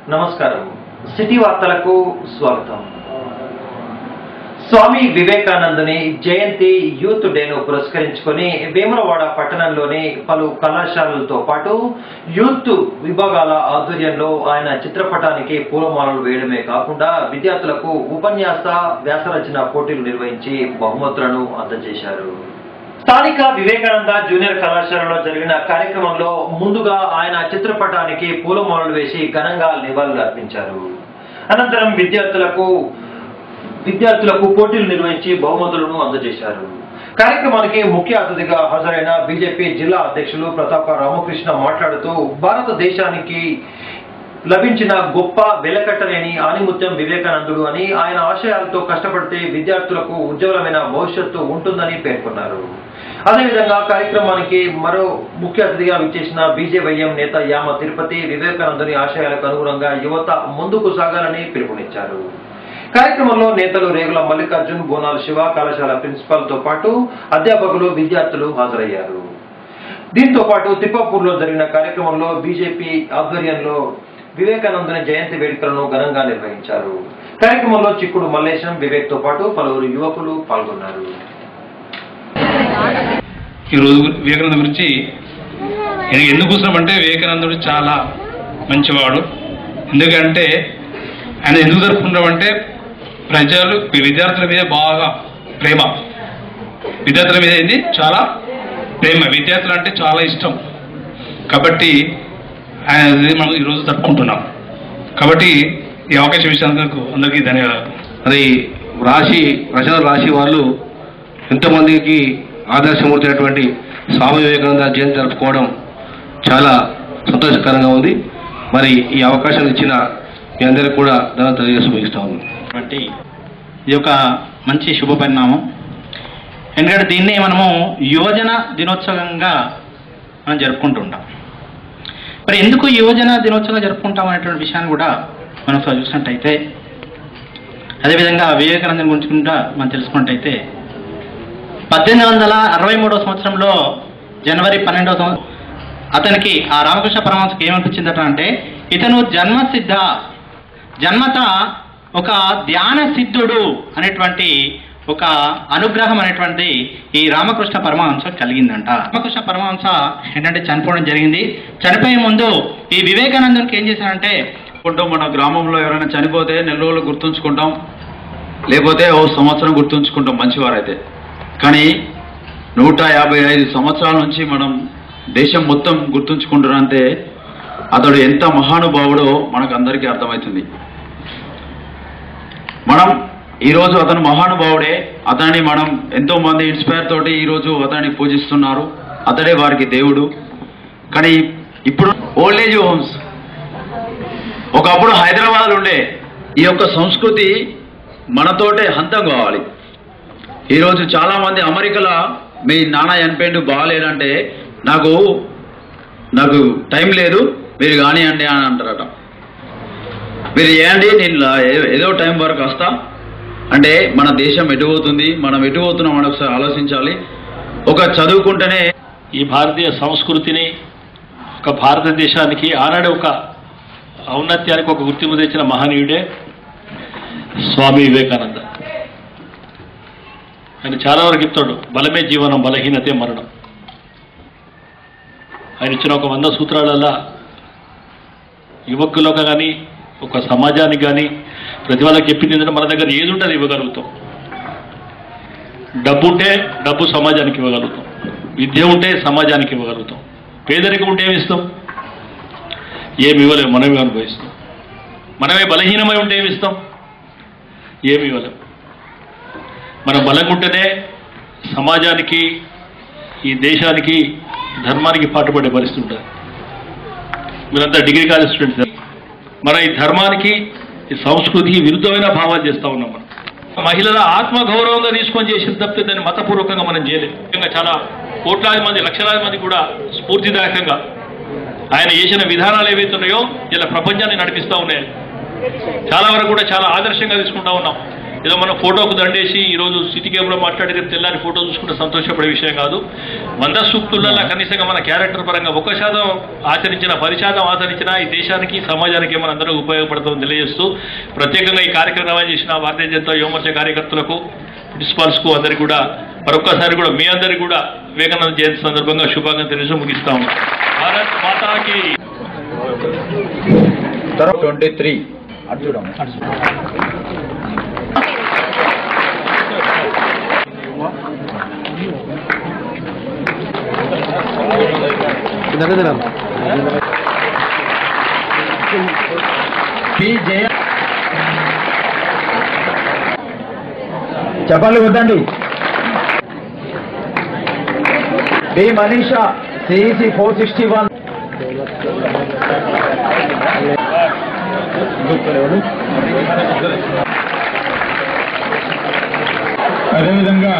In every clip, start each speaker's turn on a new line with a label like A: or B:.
A: నమస్కారం సిటీ వార్తలకు స్వాగతం స్వామి వివేకానందుని జయంతి యూత్ డేను పురస్కరించుకొని వేములవాడ పట్టణంలోని పలు కళాశాలలతో పాటు యూత్ విభాగాల ఆధ్వర్యంలో ఆయన చిత్రపటానికి పూలమాలలు వేయడమే కాకుండా విద్యార్థులకు ఉపన్యాస వ్యాసరచన పోటీలు నిర్వహించి బహుమతులను అందజేశారు స్థానిక వివేకానంద జూనియర్ కళాశాలలో జరిగిన కార్యక్రమంలో ముందుగా ఆయన చిత్రపటానికి పూలమాలలు వేసి ఘనంగా నివాళులు అర్పించారు అనంతరం విద్యార్థులకు విద్యార్థులకు పోటీలు నిర్వహించి బహుమతులను అందజేశారు కార్యక్రమానికి ముఖ్య అతిథిగా హాజరైన బీజేపీ జిల్లా అధ్యక్షులు ప్రతాప రామకృష్ణ మాట్లాడుతూ భారతదేశానికి లభించిన గొప్ప వెలకట్టలేని ఆనిముత్యం వివేకానందుడు అని ఆయన ఆశయాలతో కష్టపడితే విద్యార్థులకు ఉజ్వలమైన భవిష్యత్తు ఉంటుందని పేర్కొన్నారు అదేవిధంగా కార్యక్రమానికి మరో ముఖ్య అతిథిగా విచ్చేసిన బీజేవైఎం నేత యామ తిరుపతి వివేకానందుని ఆశయాలకు అనుగుణంగా యువత ముందుకు సాగాలని పిలుపునిచ్చారు కార్యక్రమంలో నేతలు రేగుల మల్లికార్జున్ బోనాల శివ కళాశాల ప్రిన్సిపాల్ తో పాటు అధ్యాపకులు విద్యార్థులు హాజరయ్యారు దీంతో పాటు తిప్పాపూర్లో జరిగిన కార్యక్రమంలో బీజేపీ ఆధ్వర్యంలో వివేకానందుని జయంతి వేడుకలను ఘనంగా నిర్వహించారు కార్యక్రమంలో చిక్కుడు మల్లేశం వివేక్ తో పాటు పలువురు యువకులు పాల్గొన్నారు
B: ఈరోజు వివేకానంద గురించి నేను ఎందుకు కూర్చున్నామంటే వివేకానందుడు చాలా మంచివాడు ఎందుకంటే ఆయన ఎందుకు జరుపుకుంటామంటే ప్రజలు విద్యార్థుల మీద బాగా ప్రేమ విద్యార్థుల మీద ఏంది చాలా ప్రేమ విద్యార్థులు అంటే చాలా ఇష్టం కాబట్టి ఆయన ఇది మనం ఈరోజు జరుపుకుంటున్నాం కాబట్టి ఈ అవకాశం ఇచ్చినందుకు అందరికీ ధన్యవాదాలు
C: అది రాశి రచన రాశి వాళ్ళు ఎంతోమందికి ఆదర్శమూర్తైనటువంటి స్వామి వివేకానంద జయంతి జరుపుకోవడం చాలా సంతోషకరంగా ఉంది మరి ఈ అవకాశం ఇచ్చిన మీ అందరికీ కూడా ధనం తెలియజేసి ముగిస్తా ఉంది
D: కాబట్టి ఇది ఒక మంచి శుభ పరిణామం ఎందుకంటే దీన్ని మనము యువజన దినోత్సవంగా మనం జరుపుకుంటుంటాం మరి ఎందుకు యువజన దినోత్సవంగా జరుపుకుంటాం అనేటువంటి విషయాన్ని కూడా మనం ఒకసారి చూసినట్టయితే అదేవిధంగా వివేకానందం గురించి కూడా మనం తెలుసుకున్నట్టయితే పద్దెనిమిది వందల అరవై మూడవ సంవత్సరంలో జనవరి పన్నెండవ సంవత్సరం అతనికి ఆ రామకృష్ణ పరమహంసకి ఏమనిపించిందట అంటే ఇతను జన్మసిద్ధ జన్మత ఒక ధ్యాన సిద్ధుడు అనేటువంటి ఒక అనుగ్రహం అనేటువంటి ఈ రామకృష్ణ పరమహంస కలిగిందంట రామకృష్ణ పరమహంస ఏంటంటే చనిపోవడం జరిగింది చనిపోయే ముందు ఈ వివేకానందునికి ఏం చేశారంటే
E: గుర్తుంచుకుంటాం మన గ్రామంలో ఎవరైనా చనిపోతే నెల రోజులు గుర్తుంచుకుంటాం లేకపోతే ఓ సంవత్సరం గుర్తుంచుకుంటాం మంచివారైతే కానీ నూట యాభై ఐదు సంవత్సరాల నుంచి మనం దేశం మొత్తం గుర్తుంచుకుంటారంటే అతడు ఎంత మహానుభావుడో మనకు అందరికీ అర్థమవుతుంది మనం ఈరోజు అతను మహానుభావుడే అతన్ని మనం ఎంతో మంది ఇన్స్పైర్ తోటి ఈరోజు అతన్ని పూజిస్తున్నారు అతడే వారికి దేవుడు కానీ ఇప్పుడు ఓల్డ్ ఏజ్ హోమ్స్ ఒకప్పుడు హైదరాబాద్ ఉండే ఈ యొక్క సంస్కృతి మనతోటే హంతం కావాలి ఈరోజు చాలా మంది అమెరికాలో మీ నాన్న చనిపోయిండు బాగాలేదంటే నాకు నాకు టైం లేదు మీరు కానివ్వండి అని అంటారట మీరు చేయండి నేను లా- ఏ- ఏదో టైం వరకు వస్తా అంటే మన దేశం ఎటు పోతుంది మనం ఎటు పోతున్నాం అని ఒకసారి ఆలోచించాలి ఒక చదువుకుంటేనే
F: ఈ భారతీయ సంస్కృతిని ఒక భారతదేశానికి ఆనాడు ఒక ఔన్నత్యానికి ఒక గుర్తింపు తెచ్చిన మహనీయుడే స్వామి వివేకానంద ఆయన చాలా వరకు చెప్తాడు బలమే జీవనం బలహీనతే మరణం ఆయన ఇచ్చిన ఒక వంద సూత్రాలల్లా యువకులకు కానీ ఒక సమాజానికి కానీ ప్రతి వాళ్ళకి చెప్పింది ఏంటంటే మన దగ్గర ఏది ఉంటుంది ఇవ్వగలుగుతాం డబ్బు ఉంటే డబ్బు సమాజానికి ఇవ్వగలుగుతాం విద్య ఉంటే సమాజానికి ఇవ్వగలుగుతాం పేదరికం ఉంటే ఏమి ఇస్తాం ఏమి ఇవ్వలేము మనమే అనుభవిస్తాం మనమే బలహీనమై ఉంటే ఏమి ఇస్తాం ఏమి ఇవ్వలేం మనం బలంగా ఉంటేనే సమాజానికి ఈ దేశానికి ధర్మానికి పాటుపడే పరిస్థితి ఉంటుంది మీరంతా డిగ్రీ కాలేజ్ స్టూడెంట్స్ మన ఈ ధర్మానికి ఈ సంస్కృతికి విరుద్ధమైన భావాలు చేస్తూ ఉన్నాం మనం మహిళల ఆత్మగౌరవంగా తీసుకొని చేసిన తప్పితే దాన్ని మతపూర్వకంగా మనం చేయలేము ముఖ్యంగా చాలా కోట్లాది మంది లక్షలాది మంది కూడా స్ఫూర్తిదాయకంగా ఆయన చేసిన విధానాలు ఏవైతే ఉన్నాయో ఇలా ప్రపంచాన్ని నడిపిస్తూ ఉన్నాయి చాలా వరకు కూడా చాలా ఆదర్శంగా తీసుకుంటా ఉన్నాం ఏదో మనం ఫోటోకు దండేసి ఈరోజు సిటీ కేబుల్లో మాట్లాడి రేపు తెల్లారి ఫోటో చూసుకుంటే సంతోషపడే విషయం కాదు వంద సూక్తులలో కనీసంగా మన క్యారెక్టర్ పరంగా ఒక శాతం ఆచరించిన పది శాతం ఆచరించిన ఈ దేశానికి సమాజానికి మన అందరూ ఉపయోగపడుతుందని తెలియజేస్తూ ప్రత్యేకంగా ఈ కార్యక్రమం చేసిన భారతీయ జనతా యువమోర్చా కార్యకర్తలకు ప్రిన్సిపాల్స్కు అందరికీ కూడా మరొక్కసారి కూడా మీ అందరికీ కూడా వివేకానంద జయంతి సందర్భంగా శుభాకాంక్షలు తెలియజేస్తూ ముగిస్తాం భారత్ మాతాకి
E: ట్వంటీ త్రీ
G: చెప్పాలి వద్దండి B Manisha CEC four sixty one
H: అదేవిధంగా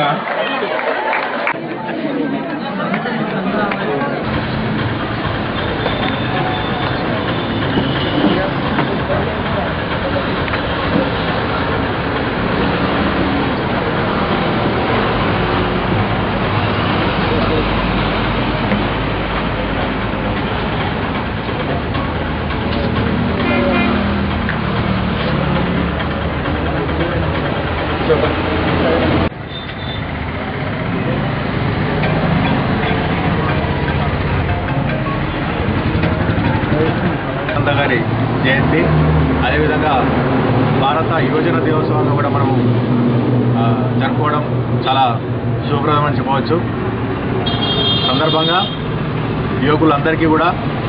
E: వివేకానంద గారి జయంతి అదేవిధంగా భారత యువజన దినోత్సవంగా కూడా మనము ఆ, జరుపుకోవడం చాలా శుభప్రదమని చెప్పవచ్చు సందర్భంగా యువకులందరికీ కూడా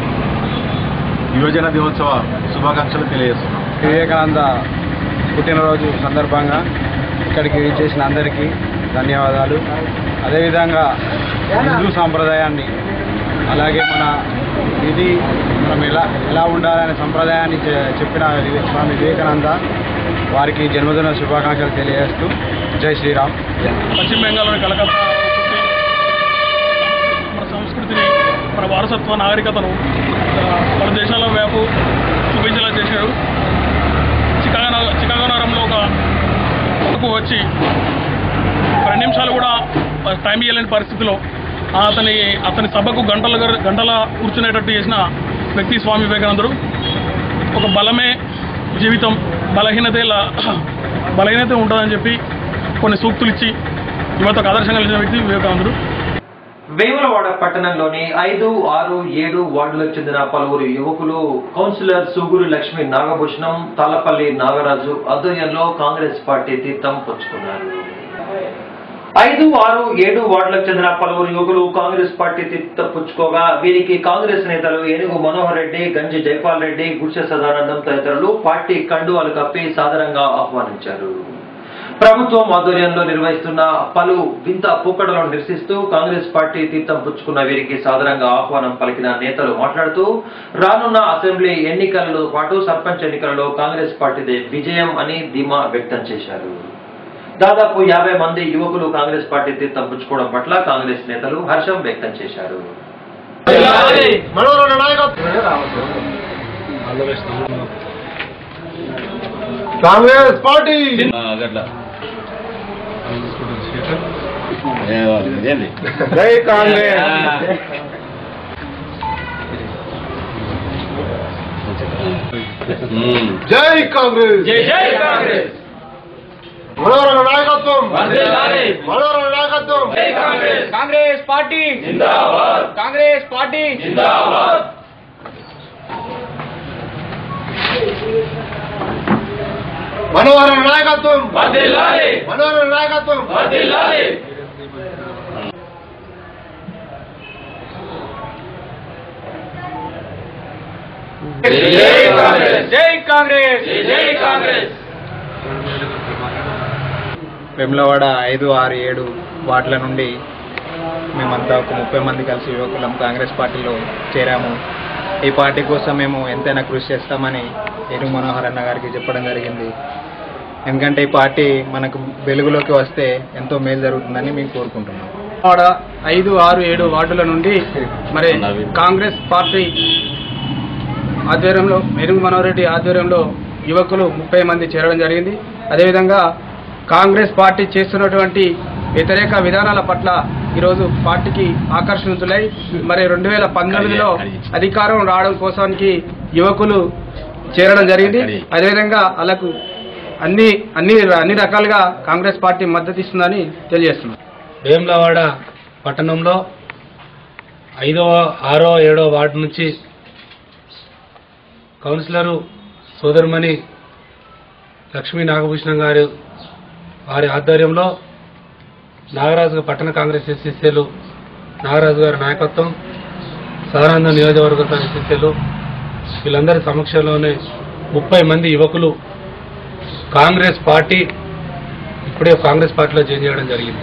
E: యువజన దినోత్సవ శుభాకాంక్షలు తెలియజేస్తున్నాం
G: వివేకానంద పుట్టినరోజు సందర్భంగా ఇక్కడికి చేసిన అందరికీ ధన్యవాదాలు అదేవిధంగా హిందూ సాంప్రదాయాన్ని అలాగే మన ఇది మనం ఎలా ఎలా ఉండాలనే సంప్రదాయాన్ని చె- చెప్పిన వివే- స్వామి వివేకానంద వారికి జన్మదిన శుభాకాంక్షలు తెలియజేస్తూ జై శ్రీరామ్
H: పశ్చిమ బెంగాల్లోని కలకత్తా పుట్టి మన సంస్కృతిని మన వారసత్వ నాగరికతను ఆ, పలు దేశాల వైపు చూపించేలా చేశాడు చికాగో నగ- చికాగో నగరంలో ఒక వరకు వచ్చి ఒక రెండు నిమిషాలు కూడా టైం ఇవ్వలేని పరిస్థితిలో అతని అతని సభకు గంటల గర- గంటల కూర్చునేటట్టు చేసిన వ్యక్తి స్వామి వివేకానందుడు ఒక బలమే జీవితం బలహీనతే లా- బలహీనత ఉంటుందని చెప్పి కొన్ని సూక్తులు ఇచ్చి యువతకు ఆదర్శంగా నిలిచిన వ్యక్తి వివేకానందుడు
A: వేములవాడ పట్టణంలోని ఐదు ఆరు ఏడు వార్డులకు చెందిన పలువురు యువకులు కౌన్సిలర్ సూగురు లక్ష్మీ నాగభూషణం తాలపల్లి నాగరాజు ఆధ్వర్యంలో కాంగ్రెస్ పార్టీ తీర్థం పుచ్చుకున్నారు ఐదు ఆరు ఏడు వార్డులకు చెందిన పలువురు యువకులు కాంగ్రెస్ పార్టీ తీర్థం పుచ్చుకోగా వీరికి కాంగ్రెస్ నేతలు ఏనుగు మనోహర్ రెడ్డి గంజి జైపాల్ రెడ్డి గుడిసె సదానందం తదితరులు పార్టీ కండువాలు కప్పి సాదరంగా ఆహ్వానించారు ప్రభుత్వం ఆధ్వర్యంలో నిర్వహిస్తున్న పలు వింత పూకడలను నిరసిస్తూ కాంగ్రెస్ పార్టీ తీర్థం పుచ్చుకున్న వీరికి సాదరంగా ఆహ్వానం పలికిన నేతలు మాట్లాడుతూ రానున్న అసెంబ్లీ ఎన్నికలలో పాటు సర్పంచ్ ఎన్నికలలో కాంగ్రెస్ పార్టీదే విజయం అని ధీమా వ్యక్తం చేశారు దాదాపు యాభై మంది యువకులు కాంగ్రెస్ పార్టీ తీర్థం పుచ్చుకోవడం పట్ల కాంగ్రెస్ నేతలు హర్షం వ్యక్తం చేశారు
G: కాంగ్రెస్ పార్టీ జై కాంగ్రెస్ జై కాంగ్రెస్ జై జై కాంగ్రెస్ మనోరణ నాయకత్వం మనోరణ నాయకత్వం
I: కాంగ్రెస్ పార్టీ జిందాబాద్ కాంగ్రెస్ పార్టీ జిందాబాద్
G: మనోహర నాయకత్వం మనోహర నాయకత్వం
I: జై కాంగ్రెస్ జై కాంగ్రెస్
G: వెమ్లవాడ ఐదు ఆరు ఏడు వార్డుల నుండి మేమంతా ఒక ముప్పై మంది కలిసి యువకులం కాంగ్రెస్ పార్టీలో చేరాము ఈ పార్టీ కోసం మేము ఎంతైనా కృషి చేస్తామని ఏనుగు మనోహర్ అన్న గారికి చెప్పడం జరిగింది ఎందుకంటే ఈ పార్టీ మనకు వెలుగులోకి వస్తే ఎంతో మేలు జరుగుతుందని మేము కోరుకుంటున్నాం
H: ఆడ ఐదు ఆరు ఏడు వార్డుల నుండి మరి కాంగ్రెస్ పార్టీ ఆధ్వర్యంలో మెరుగు మనోహర్ రెడ్డి ఆధ్వర్యంలో యువకులు ముప్పై మంది చేరడం జరిగింది అదేవిధంగా
J: కాంగ్రెస్ పార్టీ చేస్తున్నటువంటి వ్యతిరేక విధానాల పట్ల ఈరోజు పార్టీకి ఆకర్షితులై మరి రెండు వేల పంతొమ్మిదిలో అధికారం రావడం కోసానికి యువకులు చేరడం జరిగింది అదేవిధంగా వాళ్ళకు అన్ని అన్ని అన్ని రకాలుగా కాంగ్రెస్ పార్టీ మద్దతు ఇస్తుందని తెలియజేస్తున్నాం
K: వేములవాడ పట్టణంలో ఐదవ ఆరో ఏడో వార్డు నుంచి కౌన్సిలరు సోదరుమణి లక్ష్మీ నాగభూషణం గారు వారి ఆధ్వర్యంలో నాగరాజు పట్టణ కాంగ్రెస్ ఎస్సీసీలు నాగరాజు గారి నాయకత్వం సదానంద నియోజకవర్గ ఎస్సీసీలు వీళ్ళందరి సమక్షంలోనే ముప్పై మంది యువకులు కాంగ్రెస్ పార్టీ ఇప్పుడే కాంగ్రెస్ పార్టీలో జాయిన్ చేయడం జరిగింది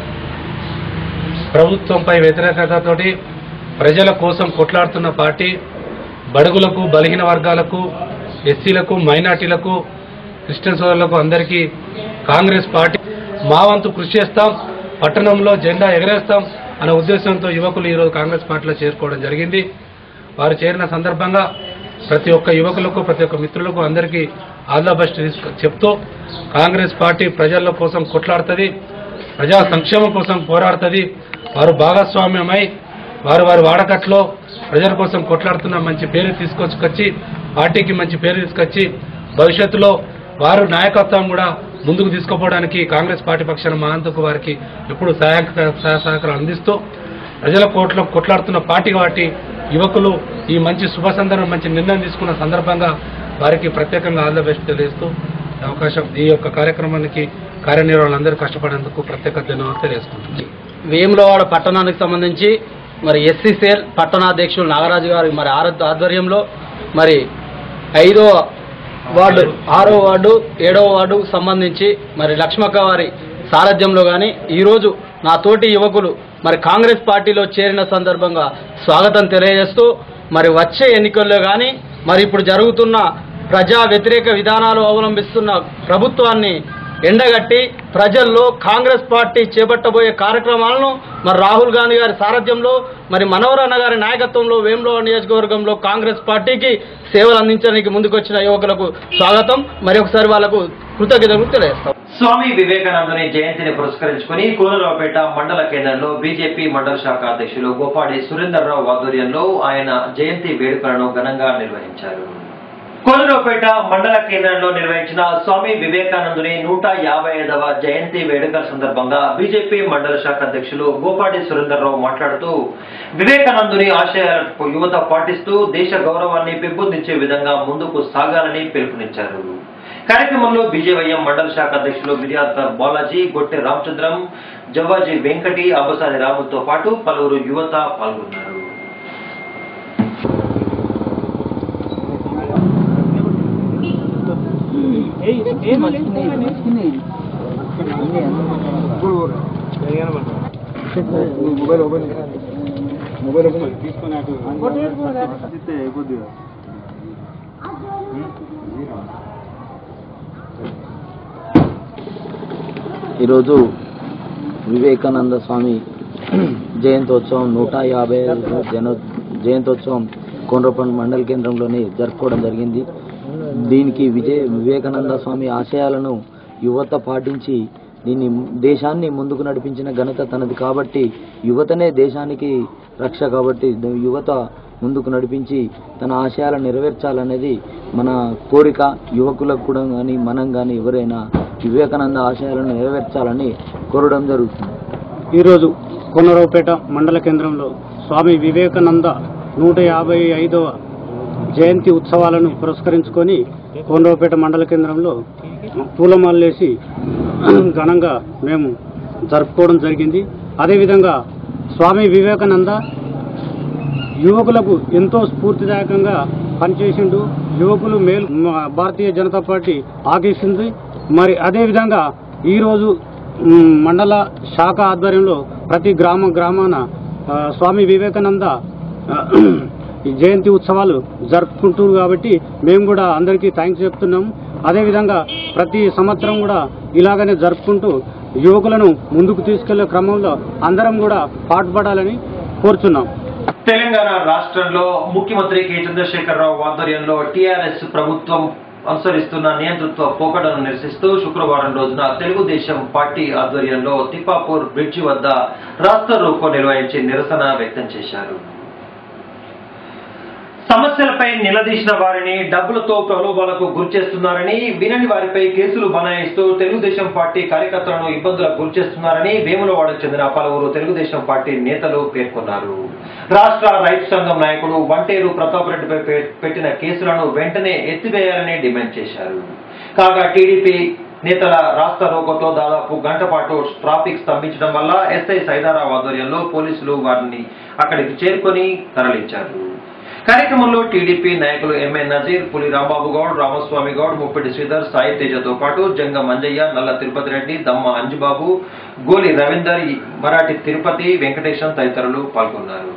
K: ప్రభుత్వంపై వ్యతిరేకతతోటి ప్రజల కోసం కొట్లాడుతున్న పార్టీ బడుగులకు బలహీన వర్గాలకు ఎస్సీలకు మైనార్టీలకు క్రిస్టియన్ సోదరులకు అందరికీ కాంగ్రెస్ పార్టీ మా వంతు కృషి చేస్తాం పట్టణంలో జెండా ఎగరేస్తాం అనే ఉద్దేశంతో యువకులు ఈరోజు కాంగ్రెస్ పార్టీలో చేరుకోవడం జరిగింది వారు చేరిన సందర్భంగా ప్రతి ఒక్క యువకులకు ప్రతి ఒక్క మిత్రులకు అందరికీ ఆల్ ద బెస్ట్ తీసుకు చెప్తూ కాంగ్రెస్ పార్టీ ప్రజల కోసం కొట్లాడుతుంది ప్రజా సంక్షేమం కోసం పోరాడుతుంది వారు భాగస్వామ్యమై వారు వారి వాడకట్లో ప్రజల కోసం కొట్లాడుతున్న మంచి పేరు తీసుకొచ్చుకొచ్చి పార్టీకి మంచి పేరు తీసుకొచ్చి భవిష్యత్తులో వారు నాయకత్వం కూడా ముందుకు తీసుకుపోవడానికి కాంగ్రెస్ పార్టీ పక్షాన మా అంతకు వారికి ఎప్పుడు సహాయ సహాయ సహకారాలు అందిస్తూ ప్రజల కోట్ల కొట్లాడుతున్న పార్టీ వాటి యువకులు ఈ మంచి శుభ సందర్భం మంచి నిర్ణయం తీసుకున్న సందర్భంగా వారికి ప్రత్యేకంగా ఆల్ ద బెస్ట్ తెలియజేస్తూ ఈ అవకాశం ఈ యొక్క కార్యక్రమానికి కార్యనిర్వహణలందరూ కష్టపడేందుకు ప్రత్యేక ధన్యవాదాలు తెలియజేసుకుంటున్నాను
L: వేములవాడ పట్టణానికి సంబంధించి మరి ఎస్సీసీఎల్ పట్టణాధ్యక్షులు నాగరాజు గారి మరి ఆర- ఆధ్వర్యంలో మరి ఐదో వార్డు ఆరో వార్డు ఏడవ వార్డుకు సంబంధించి మరి లక్ష్మక్క వారి సారథ్యంలో కానీ ఈరోజు నా తోటి యువకులు మరి కాంగ్రెస్ పార్టీలో చేరిన సందర్భంగా స్వాగతం తెలియజేస్తూ మరి వచ్చే ఎన్నికల్లో కానీ మరి ఇప్పుడు జరుగుతున్న ప్రజా వ్యతిరేక విధానాలు అవలంబిస్తున్న ప్రభుత్వాన్ని ఎండగట్టి ప్రజల్లో కాంగ్రెస్ పార్టీ చేపట్టబోయే కార్యక్రమాలను మరి రాహుల్ గాంధీ గారి సారథ్యంలో మరి మనోహరన్న గారి నాయకత్వంలో వేములో నియోజకవర్గంలో కాంగ్రెస్ పార్టీకి సేవలు అందించడానికి ముందుకొచ్చిన యువకులకు స్వాగతం మరి ఒకసారి వాళ్ళకు కృతజ్ఞతలు తెలియజేస్తాం
A: స్వామి వివేకానందుని జయంతిని పురస్కరించుకుని కోనరావుపేట మండల కేంద్రంలో బీజేపీ మండల శాఖ అధ్యక్షులు గోపాడి సురేందర్రావు ఆధ్వర్యంలో ఆయన జయంతి వేడుకలను ఘనంగా నిర్వహించారు కోనరావుపేట మండల కేంద్రంలో నిర్వహించిన స్వామి వివేకానందుని నూట యాభై ఐదవ జయంతి వేడుకల సందర్భంగా బీజేపీ మండల శాఖ అధ్యక్షులు గోపాడి సురేందర్రావు మాట్లాడుతూ వివేకానందుని ఆశయాలకు యువత పాటిస్తూ దేశ గౌరవాన్ని పెంపొందించే విధంగా ముందుకు సాగాలని పిలుపునిచ్చారు కార్యక్రమంలో బీజేవైఎం మండల శాఖ అధ్యక్షులు మిర్యాదర్ బాలాజీ గొట్టె రామచంద్రం జవ్వాజీ వెంకటి అబ్బసాని రాములతో పాటు పలువురు యువత పాల్గొన్నారు
M: ఈరోజు వివేకానంద స్వామి జయంతోత్సవం నూట యాభై ఐదు జన జయంతోత్సవం కొండ్రపండు మండల కేంద్రంలోని జరుపుకోవడం జరిగింది దీనికి విజయ వివేకానంద స్వామి ఆశయాలను యువత పాటించి దీన్ని దేశాన్ని ముందుకు నడిపించిన ఘనత తనది కాబట్టి యువతనే దేశానికి రక్ష కాబట్టి ద- యువత ముందుకు నడిపించి తన ఆశయాలను నెరవేర్చాలనేది మన కోరిక యువకులకు కూడా కానీ మనం కానీ ఎవరైనా వివేకానంద ఆశయాలను నెరవేర్చాలని కోరడం జరుగుతుంది
N: ఈరోజు కొనరావుపేట మండల కేంద్రంలో స్వామి వివేకానంద నూట యాభై ఐదవ జయంతి ఉత్సవాలను పురస్కరించుకొని కోనరావుపేట మండల కేంద్రంలో పూలమాలలేసి ఘనంగా మేము జరుపుకోవడం జరిగింది అదేవిధంగా స్వామి వివేకానంద యువకులకు ఎంతో స్ఫూర్తిదాయకంగా పనిచేసిండు యువకులు మేలు మ- భారతీయ జనతా పార్టీ ఆకేసింది మరి అదేవిధంగా ఈరోజు మ్, మండల శాఖ ఆధ్వర్యంలో ప్రతి గ్రామ గ్రామాన ఆ, స్వామి వివేకానంద ఆ, ఈ జయంతి ఉత్సవాలు జరుపుకుంటున్నారు కాబట్టి మేము కూడా అందరికీ థ్యాంక్స్ చెప్తున్నాం అదేవిధంగా ప్రతి సంవత్సరం కూడా ఇలాగనే జరుపుకుంటూ యువకులను ముందుకు తీసుకెళ్లే క్రమంలో అందరం కూడా పాటుపడాలని కోరుచున్నాం
A: తెలంగాణ రాష్ట్రంలో ముఖ్యమంత్రి కె చంద్రశేఖరరావు ఆధ్వర్యంలో టీఆర్ఎస్ ప్రభుత్వం అనుసరిస్తున్న నియంతృత్వ పోకడను నిరసిస్తూ శుక్రవారం రోజున తెలుగుదేశం పార్టీ ఆధ్వర్యంలో తిప్పాపూర్ బ్రిడ్జి వద్ద రాస్తా రోకో నిర్వహించి నిరసన వ్యక్తం చేశారు సమస్యలపై నిలదీసిన వారిని డబ్బులతో ప్రలోభాలకు గురిచేస్తున్నారని వినని వారిపై కేసులు బనాయిస్తూ తెలుగుదేశం పార్టీ కార్యకర్తలను ఇబ్బందులకు గురిచేస్తున్నారని వేములవాడకు చెందిన పలువురు తెలుగుదేశం పార్టీ నేతలు పేర్కొన్నారు రాష్ట్ర రైతు సంఘం నాయకుడు వంటేరు ప్రతాప్ రెడ్డిపై పె- పెట్టిన కేసులను వెంటనే ఎత్తివేయాలని డిమాండ్ చేశారు కాగా టీడీపీ నేతల రాస్తా రోకోతో దాదాపు గంట పాటు ట్రాఫిక్ స్తంభించడం వల్ల ఎస్ఐ సైదారావు ఆధ్వర్యంలో పోలీసులు వారిని అక్కడికి చేరుకొని తరలించారు కార్యక్రమంలో టీడీపీ నాయకులు ఎంఏ నజీర్ పులి రాంబాబు గౌడ్ రామస్వామి గౌడ్ ముప్పిడి శ్రీధర్ సాయి తేజతో పాటు జంగ మంజయ్య నల్ల తిరుపతి రెడ్డి దమ్మ అంజుబాబు గోలి రవీందర్ మరాఠి తిరుపతి వెంకటేశం తదితరులు పాల్గొన్నారు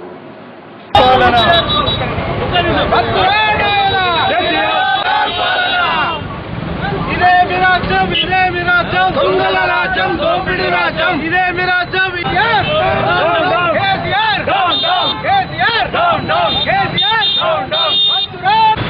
I: ఇదే మీ రాజ్యం ఇదే మీ రాజ్యం దొంగల రాజ్యం దోపిడి రాజ్యం ఇదే మీ రాజ్యం కేసీఆర్ కేసీఆర్ కేసీఆర్ కేసీఆర్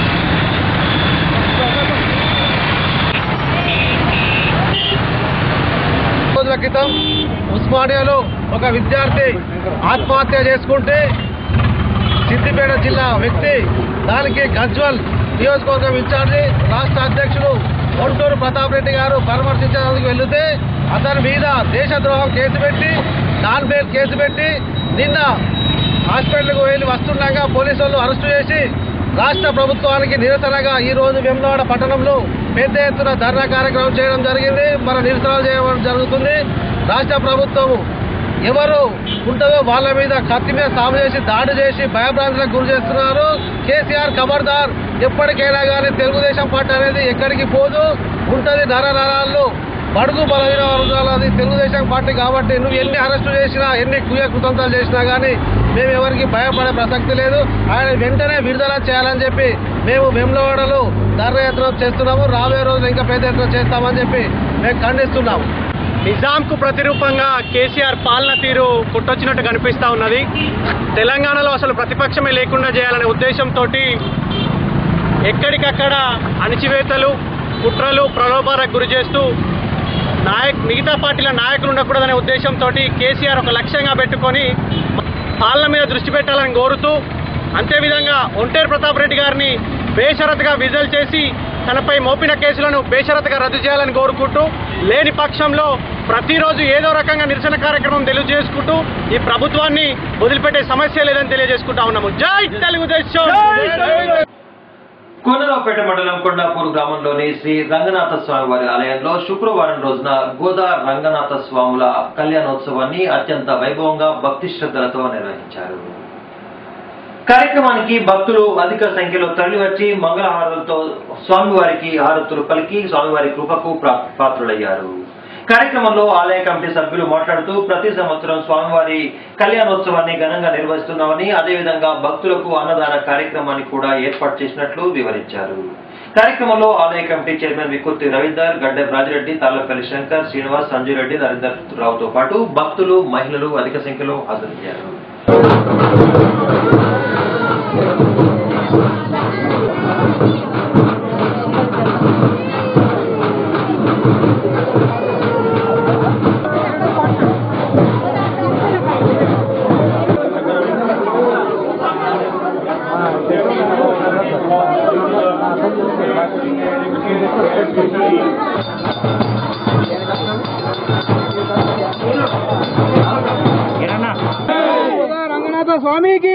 O: రోజుల క్రితం ఉస్మానియాలో ఒక విద్యార్థి ఆత్మహత్య చేసుకుంటే సిద్దిపేట జిల్లా వ్యక్తి దానికి గజ్వల్ నియోజకవర్గం ఇన్ఛార్జి రాష్ట్ర అధ్యక్షుడు ఒంటూరు ప్రతాప్ రెడ్డి గారు పరామర్శించడానికి వెళితే అతని మీద దేశద్రోహం కేసు పెట్టి నాన్ బెయిల్ కేసు పెట్టి నిన్న హాస్పిటల్కు వెళ్ళి వస్తుండగా పోలీసు వాళ్ళు అరెస్టు చేసి రాష్ట్ర ప్రభుత్వానికి నిరసనగా ఈ రోజు వెమ్లవాడ పట్టణంలో పెద్ద ఎత్తున ధర్నా కార్యక్రమం చేయడం జరిగింది మన నిరసనలు చేయడం జరుగుతుంది రాష్ట్ర ప్రభుత్వం ఎవరు ఉంటుందో వాళ్ళ మీద కత్తి మీద సాము చేసి దాడి చేసి భయభ్రాంతులకు గురి చేస్తున్నారు కేసీఆర్ ఖబర్దార్ ఎప్పటికైనా కానీ తెలుగుదేశం పార్టీ అనేది ఎక్కడికి పోదు ఉంటుంది నర నరాల్లో బడుగు బలహీన వర్గాలది తెలుగుదేశం పార్టీ కాబట్టి నువ్వు ఎన్ని అరెస్టు చేసినా ఎన్ని కుయ కుతంత్రాలు చేసినా కానీ మేము ఎవరికి భయపడే ప్రసక్తి లేదు ఆయన వెంటనే విడుదల చేయాలని చెప్పి మేము వెమ్లవాడలో ధర్మయాత్ర చేస్తున్నాము రాబోయే రోజులు ఇంకా పెద్ద ఎత్తున చేస్తామని చెప్పి మేము ఖండిస్తున్నాము
N: నిజాంకు ప్రతిరూపంగా కేసీఆర్ పాలన తీరు కొట్టొచ్చినట్టు కనిపిస్తా ఉన్నది తెలంగాణలో అసలు ప్రతిపక్షమే లేకుండా చేయాలనే ఉద్దేశంతో ఎక్కడికక్కడ అణిచివేతలు కుట్రలు ప్రలోభాలకు గురి చేస్తూ నాయక్ మిగతా పార్టీల నాయకులు ఉండకూడదనే ఉద్దేశంతో కేసీఆర్ ఒక లక్ష్యంగా పెట్టుకొని పాలన మీద దృష్టి పెట్టాలని కోరుతూ అంతేవిధంగా ఒంటేరు ప్రతాప్ రెడ్డి గారిని బేషరతుగా విడుదల చేసి తనపై మోపిన కేసులను బేషరతుగా రద్దు చేయాలని కోరుకుంటూ లేని పక్షంలో ప్రతిరోజు ఏదో రకంగా నిరసన కార్యక్రమం తెలియజేసుకుంటూ ఈ ప్రభుత్వాన్ని వదిలిపెట్టే సమస్య లేదని తెలియజేసుకుంటా ఉన్నాము జై తెలుగుదేశం
A: కోనరావుపేట మండలం కొండాపూర్ గ్రామంలోని శ్రీ రంగనాథ స్వామి వారి ఆలయంలో శుక్రవారం రోజున గోదా రంగనాథ స్వాముల కళ్యాణోత్సవాన్ని అత్యంత వైభవంగా భక్తి శ్రద్ధలతో నిర్వహించారు కార్యక్రమానికి భక్తులు అధిక సంఖ్యలో తరలివచ్చి మంగళహారతులతో స్వామివారికి హారతులు పలికి స్వామివారి కృపకు ప్రా- పాత్రులయ్యారు కార్యక్రమంలో ఆలయ కమిటీ సభ్యులు మాట్లాడుతూ ప్రతి సంవత్సరం స్వామివారి కళ్యాణోత్సవాన్ని ఘనంగా నిర్వహిస్తున్నామని అదేవిధంగా భక్తులకు అన్నదాన కార్యక్రమాన్ని కూడా ఏర్పాటు చేసినట్లు వివరించారు కార్యక్రమంలో ఆలయ కమిటీ చైర్మన్ వికుర్తి రవీందర్ గడ్డ రాజిరెడ్డి తాళ్ళపల్లి శంకర్ శ్రీనివాస్ సంజయ్ రెడ్డి నరేందర్ రావుతో పాటు భక్తులు మహిళలు అధిక సంఖ్యలో హాజరయ్యారు
I: రంగనాథ స్వామికి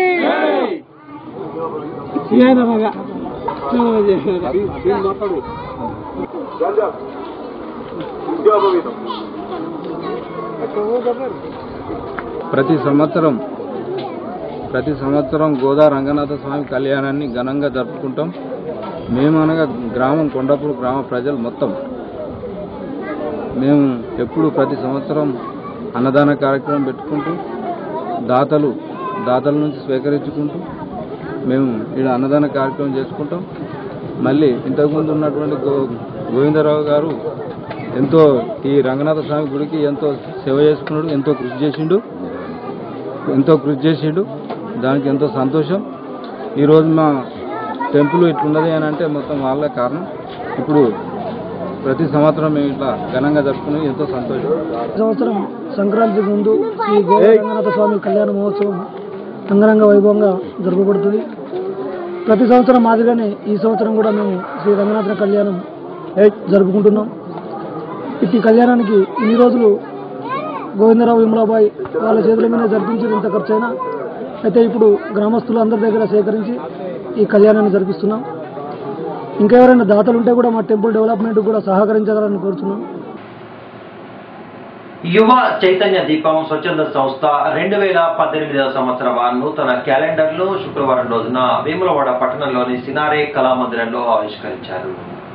P: ప్రతి సంవత్సరం ప్రతి సంవత్సరం గోదా రంగనాథ స్వామి కళ్యాణాన్ని ఘనంగా జరుపుకుంటాం మేము అనగా గ్రామం కొండాపూర్ గ్రామ ప్రజలు మొత్తం మేము ఎప్పుడు ప్రతి సంవత్సరం అన్నదాన కార్యక్రమం పెట్టుకుంటూ దాతలు దాతల నుంచి స్వీకరించుకుంటూ మేము ఇక్కడ అన్నదాన కార్యక్రమం చేసుకుంటాం మళ్ళీ ఇంతకుముందు ఉన్నటువంటి గో గోవిందరావు గారు ఎంతో ఈ రంగనాథ స్వామి గుడికి ఎంతో సేవ చేసుకున్నాడు ఎంతో కృషి చేసిండు ఎంతో కృషి చేసిండు దానికి ఎంతో సంతోషం ఈరోజు మా టెంపుల్ ఇట్లున్నది అని అంటే మొత్తం వాళ్ళే కారణం ఇప్పుడు ప్రతి సంవత్సరం మేము ఇట్లా ఘనంగా జరుపుకుని ఎంతో సంతోషం
Q: సంవత్సరం సంక్రాంతికి ముందు శ్రీ గోరంగనాథ స్వామి కళ్యాణ మహోత్సవం అంగరంగ వైభవంగా జరపబడుతుంది ప్రతి సంవత్సరం మాదిరిగానే ఈ సంవత్సరం కూడా మేము శ్రీ రంగనాథ కళ్యాణం జరుపుకుంటున్నాం ఇట్టి కళ్యాణానికి ఇన్ని రోజులు గోవిందరావు విమలాబాయి వాళ్ళ చేతుల మీద జరిపించి ఇంత ఖర్చు అయినా అయితే ఇప్పుడు గ్రామస్తులు అందరి దగ్గర సేకరించి ఈ కళ్యాణాన్ని జరిపిస్తున్నాం ఇంకా ఎవరైనా దాతలు ఉంటే కూడా మా టెంపుల్ డెవలప్మెంట్ కూడా సహకరించగలని కోరుతున్నాం
A: యువ చైతన్య దీపం స్వచ్ఛంద సంస్థ రెండు వేల పద్దెనిమిదవ సంవత్సర నూతన క్యాలెండర్ ను శుక్రవారం రోజున వేములవాడ పట్టణంలోని సినారే కళామందిరంలో ఆవిష్కరించారు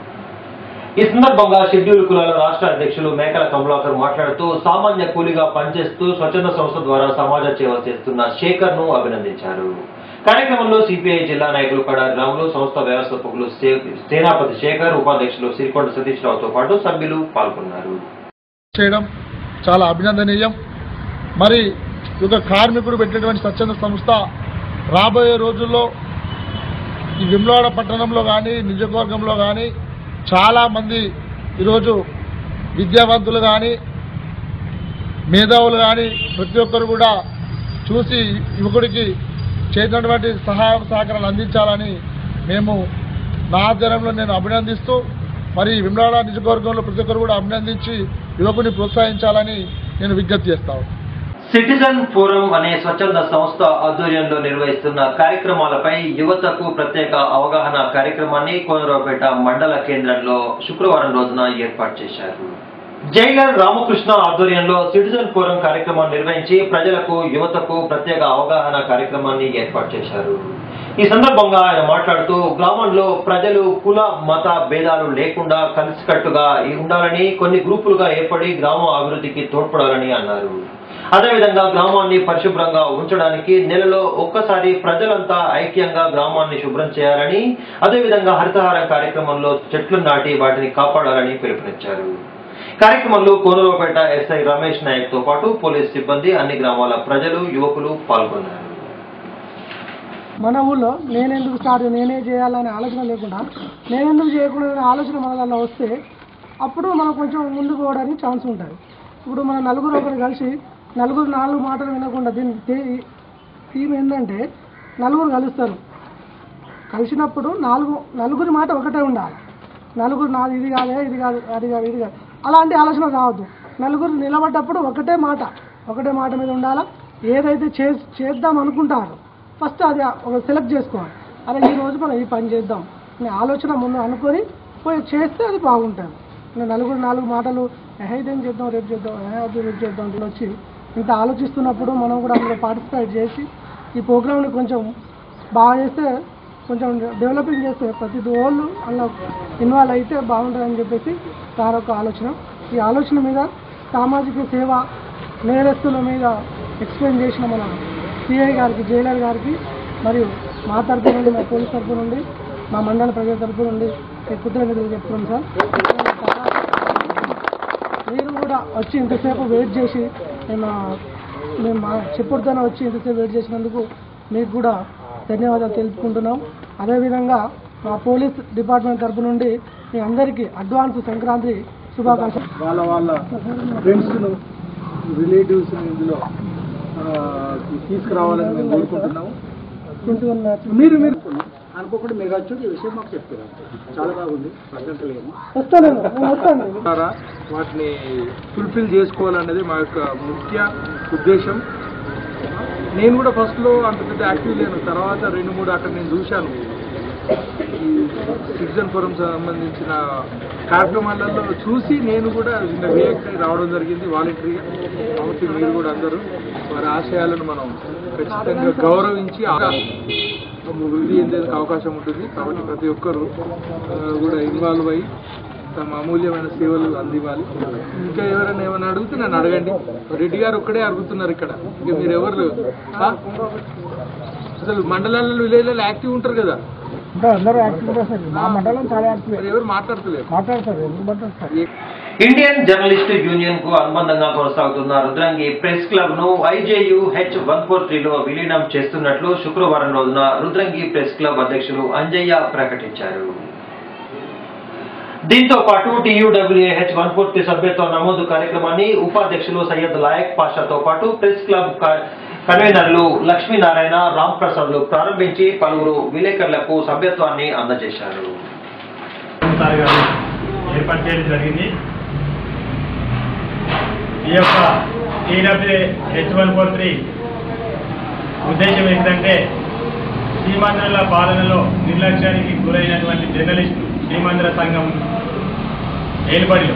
A: ఈ సందర్భంగా షెడ్యూల్ కులాల రాష్ట్ర అధ్యక్షులు మేకల కమలాకర్ మాట్లాడుతూ సామాన్య కూలీగా పనిచేస్తూ స్వచ్ఛంద సంస్థ ద్వారా సమాజ సేవ చేస్తున్న శేఖర్ ను అభినందించారు కార్యక్రమంలో సిపిఐ జిల్లా నాయకులు కడారి రాములు సంస్థ వ్యవస్థాపకులు సే- సేనాపతి శేఖర్ ఉపాధ్యక్షులు సిరికొండ సతీష్ రావుతో పాటు సభ్యులు పాల్గొన్నారు
R: చేయడం చాలా అభినందనీయం మరి ఈ యొక్క కార్మికుడు పెట్టినటువంటి స్వచ్ఛంద సంస్థ రాబోయే రోజుల్లో ఈ విమ్లవాడ పట్టణంలో కానీ నియోజకవర్గంలో కానీ చాలామంది ఈరోజు విద్యావంతులు కానీ మేధావులు కానీ ప్రతి ఒక్కరు కూడా చూసి యువకుడికి చేసినటువంటి సహాయ సహకారాలు అందించాలని మేము నా ఆధ్వర్యంలో నేను అభినందిస్తూ మరి విమ్లాడ నియోజకవర్గంలో ప్రతి ఒక్కరు కూడా అభినందించి యువకుని ప్రోత్సహించాలని నేను విజ్ఞప్తి చేస్తాను
A: సిటిజన్ ఫోరం అనే స్వచ్ఛంద సంస్థ ఆధ్వర్యంలో నిర్వహిస్తున్న కార్యక్రమాలపై యువతకు ప్రత్యేక అవగాహన కార్యక్రమాన్ని కోనరావుపేట మండల కేంద్రంలో శుక్రవారం రోజున ఏర్పాటు చేశారు జైలర్ రామకృష్ణ ఆధ్వర్యంలో సిటిజన్ ఫోరం కార్యక్రమాన్ని నిర్వహించి ప్రజలకు యువతకు ప్రత్యేక అవగాహన కార్యక్రమాన్ని ఏర్పాటు చేశారు ఈ సందర్భంగా ఆయన మాట్లాడుతూ గ్రామంలో ప్రజలు కుల మత భేదాలు లేకుండా కలిసికట్టుగా ఉండాలని కొన్ని గ్రూపులుగా ఏర్పడి గ్రామ అభివృద్ధికి తోడ్పడాలని అన్నారు అదేవిధంగా గ్రామాన్ని పరిశుభ్రంగా ఉంచడానికి నెలలో ఒక్కసారి ప్రజలంతా ఐక్యంగా గ్రామాన్ని శుభ్రం చేయాలని అదేవిధంగా హరితహారం కార్యక్రమంలో చెట్లు నాటి వాటిని కాపాడాలని పిలుపునిచ్చారు కార్యక్రమంలో కోనరావుపేట ఎస్ఐ రమేష్ నాయక్ తో పాటు పోలీస్ సిబ్బంది అన్ని గ్రామాల ప్రజలు యువకులు పాల్గొన్నారు
Q: మన ఊళ్ళో నేనెందుకు స్టార్ట్ నేనే చేయాలనే ఆలోచన లేకుండా నేనెందుకు చేయకూడదనే ఆలోచన మనలో వస్తే అప్పుడు మనం కొంచెం ముందుకు పోవడానికి ఛాన్స్ ఉంటుంది ఇప్పుడు మన నలుగురు ఒకరు కలిసి నలుగురు నాలుగు మాటలు వినకుండా దీని తే- థీమ్ ఏంటంటే నలుగురు కలుస్తారు కలిసినప్పుడు నాలుగు నలుగురి మాట ఒకటే ఉండాలి నలుగురు నాది ఇది కాదే ఇది కాదు అది కాదు ఇది కాదు అలాంటి ఆలోచన రావద్దు నలుగురు నిలబడ్డప్పుడు ఒకటే మాట ఒకటే మాట మీద ఉండాలా ఏదైతే చే చేద్దాం అనుకుంటారో ఫస్ట్ అది ఒక సెలెక్ట్ చేసుకోవాలి అరే ఈ రోజు మనం ఈ పని చేద్దాం అనే ఆలోచన ముందు అనుకొని పోయి చేస్తే అది బాగుంటుంది ఇంకా నలుగురు నాలుగు మాటలు "ఏహే, ఇదేం చేద్దాం రేపు చేద్దాం ఏహే, అది రేపు చేద్దాం అని వచ్చి ఇంత ఆలోచిస్తున్నప్పుడు మనం కూడా అందులో పార్టిసిపేట్ చేసి ఈ ప్రోగ్రామ్ని కొంచెం బాగా చేస్తే కొంచెం డెవలపింగ్ చేస్తే ప్రతి వాళ్ళు అలా ఇన్వాల్వ్ అయితే బాగుంటుందని చెప్పేసి సార్ ఒక ఆలోచన ఈ ఆలోచన మీద సామాజిక సేవ నేరస్తుల మీద ఎక్స్ప్లెయిన్ చేసిన మన సిఐ గారికి జైలర్ గారికి మరియు మా తరపు నుండి మా పోలీస్ తరపు నుండి మా మండల ప్రజల తరపు నుండి ఈ కృతజ్ఞతలు చెప్తున్నాం సార్ మీరు కూడా వచ్చి ఇంతసేపు వెయిట్ చేసి మేము మేము మా చెప్పుడుతోనే వచ్చి ఇంతసేపు వెయిట్ చేసినందుకు మీకు కూడా ధన్యవాదాలు తెలుపుకుంటున్నాం అదేవిధంగా మా పోలీస్ డిపార్ట్మెంట్ తరపు నుండి మీ అందరికీ అడ్వాన్స్ సంక్రాంతి శుభాకాంక్షలు
R: వాళ్ళ వాళ్ళ ఫ్రెండ్స్ను రిలేటివ్స్ని ఇందులో ఆ, తీసుకురావాలని మేము కోరుకుంటున్నాము మీరు మీరు అనుకోకుండా మీరు వచ్చి ఈ విషయం మాకు చెప్తారు చాలా బాగుంది పద్ధతులేమో
Q: వస్తాను నేను వస్తాను
R: ద్వారా వాటిని ఫుల్ఫిల్ చేసుకోవాలనేది మా యొక్క ముఖ్య ఉద్దేశం నేను కూడా ఫస్ట్లో అంత పెద్ద యాక్టివ్ లేను తర్వాత రెండు మూడు అక్కడ నేను చూశాను ఈ సిటిజన్ ఫోరం సంబంధించిన కార్యక్రమాలలో చూసి నేను కూడా నిన్న రియాక్ట్ అయి రావడం జరిగింది వాలంటరీగా కాబట్టి మీరు కూడా అందరూ వారి ఆశయాలను మనం ఖచ్చితంగా గౌరవించి ఆ- వృద్ధి చెందేందుకు అవకాశం ఉంటుంది కాబట్టి ప్రతి ఒక్కరూ ఆ, కూడా ఇన్వాల్వ్ అయ్యి తమ అమూల్యమైన సేవలు అందివ్వాలి ఇంకా ఎవరైనా ఏమైనా అడిగితే నన్ను అడగండి రెడ్డి గారు ఒక్కడే అడుగుతున్నారు ఇక్కడ ఇంకా మీరు ఎవరు ఆ? అసలు మండలాలలో విలేజ్లలో యాక్టివ్ ఉంటారు కదా
Q: ఇంకా అందరూ యాక్టివ్ సార్ మా మండలం చాలా యాక్టివ్
R: మరి ఎవరు మాట్లాడతలేరు
Q: మాట్లాడతారు ఎందుకు మాట్లాడతారు
A: ఇండియన్ జర్నలిస్ట్ యూనియన్ కు అనుబంధంగా కొనసాగుతున్న రుద్రంగి ప్రెస్ క్లబ్ ను ఐజేయు హెచ్ వన్ ఫోర్ త్రీలో విలీనం చేస్తున్నట్లు శుక్రవారం రోజున రుద్రంగి ప్రెస్ క్లబ్ అధ్యక్షులు అంజయ్య ప్రకటించారు దీంతో పాటు టీయూడబ్ల్యూహెచ్ వన్ పూర్తి సభ్యత్వ నమోదు కార్యక్రమాన్ని ఉపాధ్యక్షులు సయ్యద్ లాయక్ పాషాతో పాటు ప్రెస్ క్లబ్ క- కన్వీనర్లు లక్ష్మీనారాయణ రామ్ ప్రసాద్లు ప్రారంభించి పలువురు విలేకరులకు సభ్యత్వాన్ని అందజేశారు
S: సార్ గారు ఏర్పాటు చేయడం జరిగింది ఈ యొక్క TW H one four three ఉద్దేశం ఏంటంటే సీమాంధ్రుల పాలనలో నిర్లక్ష్యానికి గురైనటువంటి జర్నలిస్టు సీమాంధ్ర సంఘం ఏలుబడిలో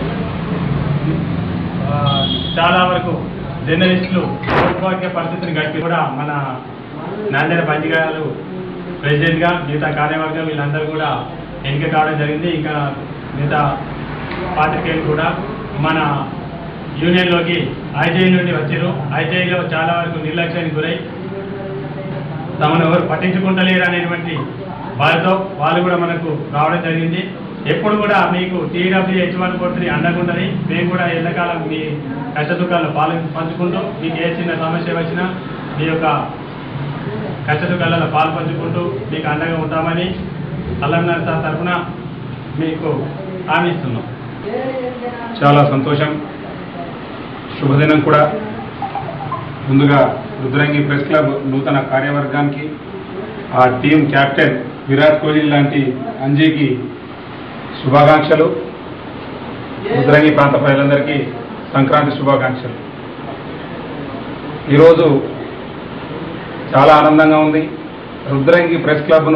S: ఆ, చాలా వరకు జర్నలిస్టులు దౌర్భాగ్య పరిస్థితిని గడిపి కూడా మన నాందేడ పంజిగారు ప్రెసిడెంట్గా మిగతా కార్యవర్గం వీళ్ళందరూ కూడా ఎన్నిక కావడం జరిగింది ఇంకా మిగతా పాత్రికేయులు కూడా మన యూనియన్లోకి ఐజేఐ నుండి వచ్చారు ఐజేఐలో చాలా వరకు నిర్లక్ష్యానికి గురై తమను ఎవరు పట్టించుకుంటలేరు అనేటువంటి బాధతో వాళ్ళు కూడా మనకు రావడం జరిగింది ఎప్పుడు కూడా మీకు టీడబ్ల్యూ హెచ్ వన్ కొట్టి అండకుంటుంది మేము కూడా ఎండాకాలం మీ కష్ట సుఖాల్లో పాలు పంచుకుంటూ మీకు ఏ చిన్న సమస్య వచ్చినా మీ యొక్క కష్ట సుఖాలలో పాలు పంచుకుంటూ మీకు అండగా ఉంటామని అల్లన్నారు సార్ తరఫున మీకు హామీ ఇస్తున్నాం
T: చాలా సంతోషం శుభదినం కూడా ముందుగా రుద్రంగి ప్రెస్ క్లబ్ నూతన కార్యవర్గానికి ఆ టీం కెప్టెన్ విరాట్ కోహ్లీ లాంటి అంజీకి శుభాకాంక్షలు రుద్రంగి ప్రాంత ప్రజలందరికీ సంక్రాంతి శుభాకాంక్షలు ఈరోజు చాలా ఆనందంగా ఉంది రుద్రంగి ప్రెస్ క్లబ్ను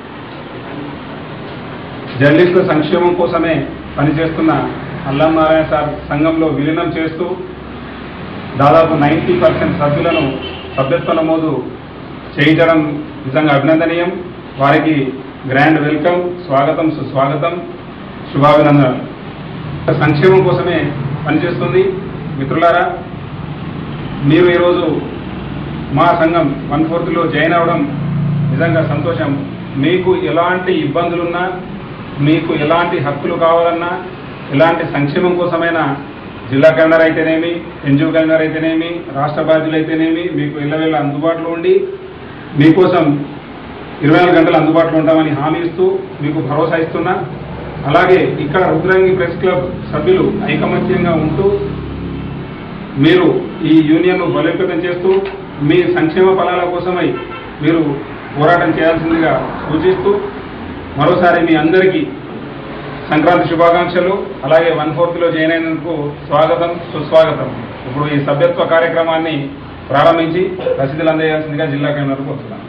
T: జర్నలిస్టుల సంక్షేమం కోసమే పనిచేస్తున్న అల్లం నారాయణ సార్ సంఘంలో విలీనం చేస్తూ దాదాపు నైంటీ పర్సెంట్ సభ్యులను సభ్యత్వ నమోదు చేయించడం నిజంగా అభినందనీయం వారికి గ్రాండ్ వెల్కమ్ స్వాగతం సుస్వాగతం శుభాభినందనలు సంక్షేమం కోసమే పనిచేస్తుంది మిత్రులారా మీరు ఈరోజు మా సంఘం వన్ ఫోర్త్లో జాయిన్ అవ్వడం నిజంగా సంతోషం మీకు ఎలాంటి ఇబ్బందులున్నా మీకు ఎలాంటి హక్కులు కావాలన్నా ఎలాంటి సంక్షేమం కోసమైనా జిల్లా కలెక్టర్ అయితేనేమి ఎన్జిఓ కలెక్టర్ అయితేనేమి రాష్ట్ర బాధ్యులు అయితేనేమి మీకు ఇళ్ళవేళ అందుబాటులో ఉండి మీకోసం ఇరవై నాలుగు గంటలు అందుబాటులో ఉంటామని హామీ ఇస్తూ మీకు భరోసా ఇస్తున్నా అలాగే ఇక్కడ రుద్రంగి ప్రెస్ క్లబ్ సభ్యులు ఐకమత్యంగా ఉంటూ మీరు ఈ యూనియన్ను బలోపేతం చేస్తూ మీ సంక్షేమ ఫలాల కోసమై మీరు పోరాటం చేయాల్సిందిగా సూచిస్తూ మరోసారి మీ అందరికీ సంక్రాంతి శుభాకాంక్షలు అలాగే వన్ ఫోర్త్లో జాయిన్ అయినందుకు స్వాగతం సుస్వాగతం ఇప్పుడు ఈ సభ్యత్వ కార్యక్రమాన్ని ప్రారంభించి రసీదులు అందజేయాల్సిందిగా జిల్లా కేంద్రానికి కోరుతున్నాను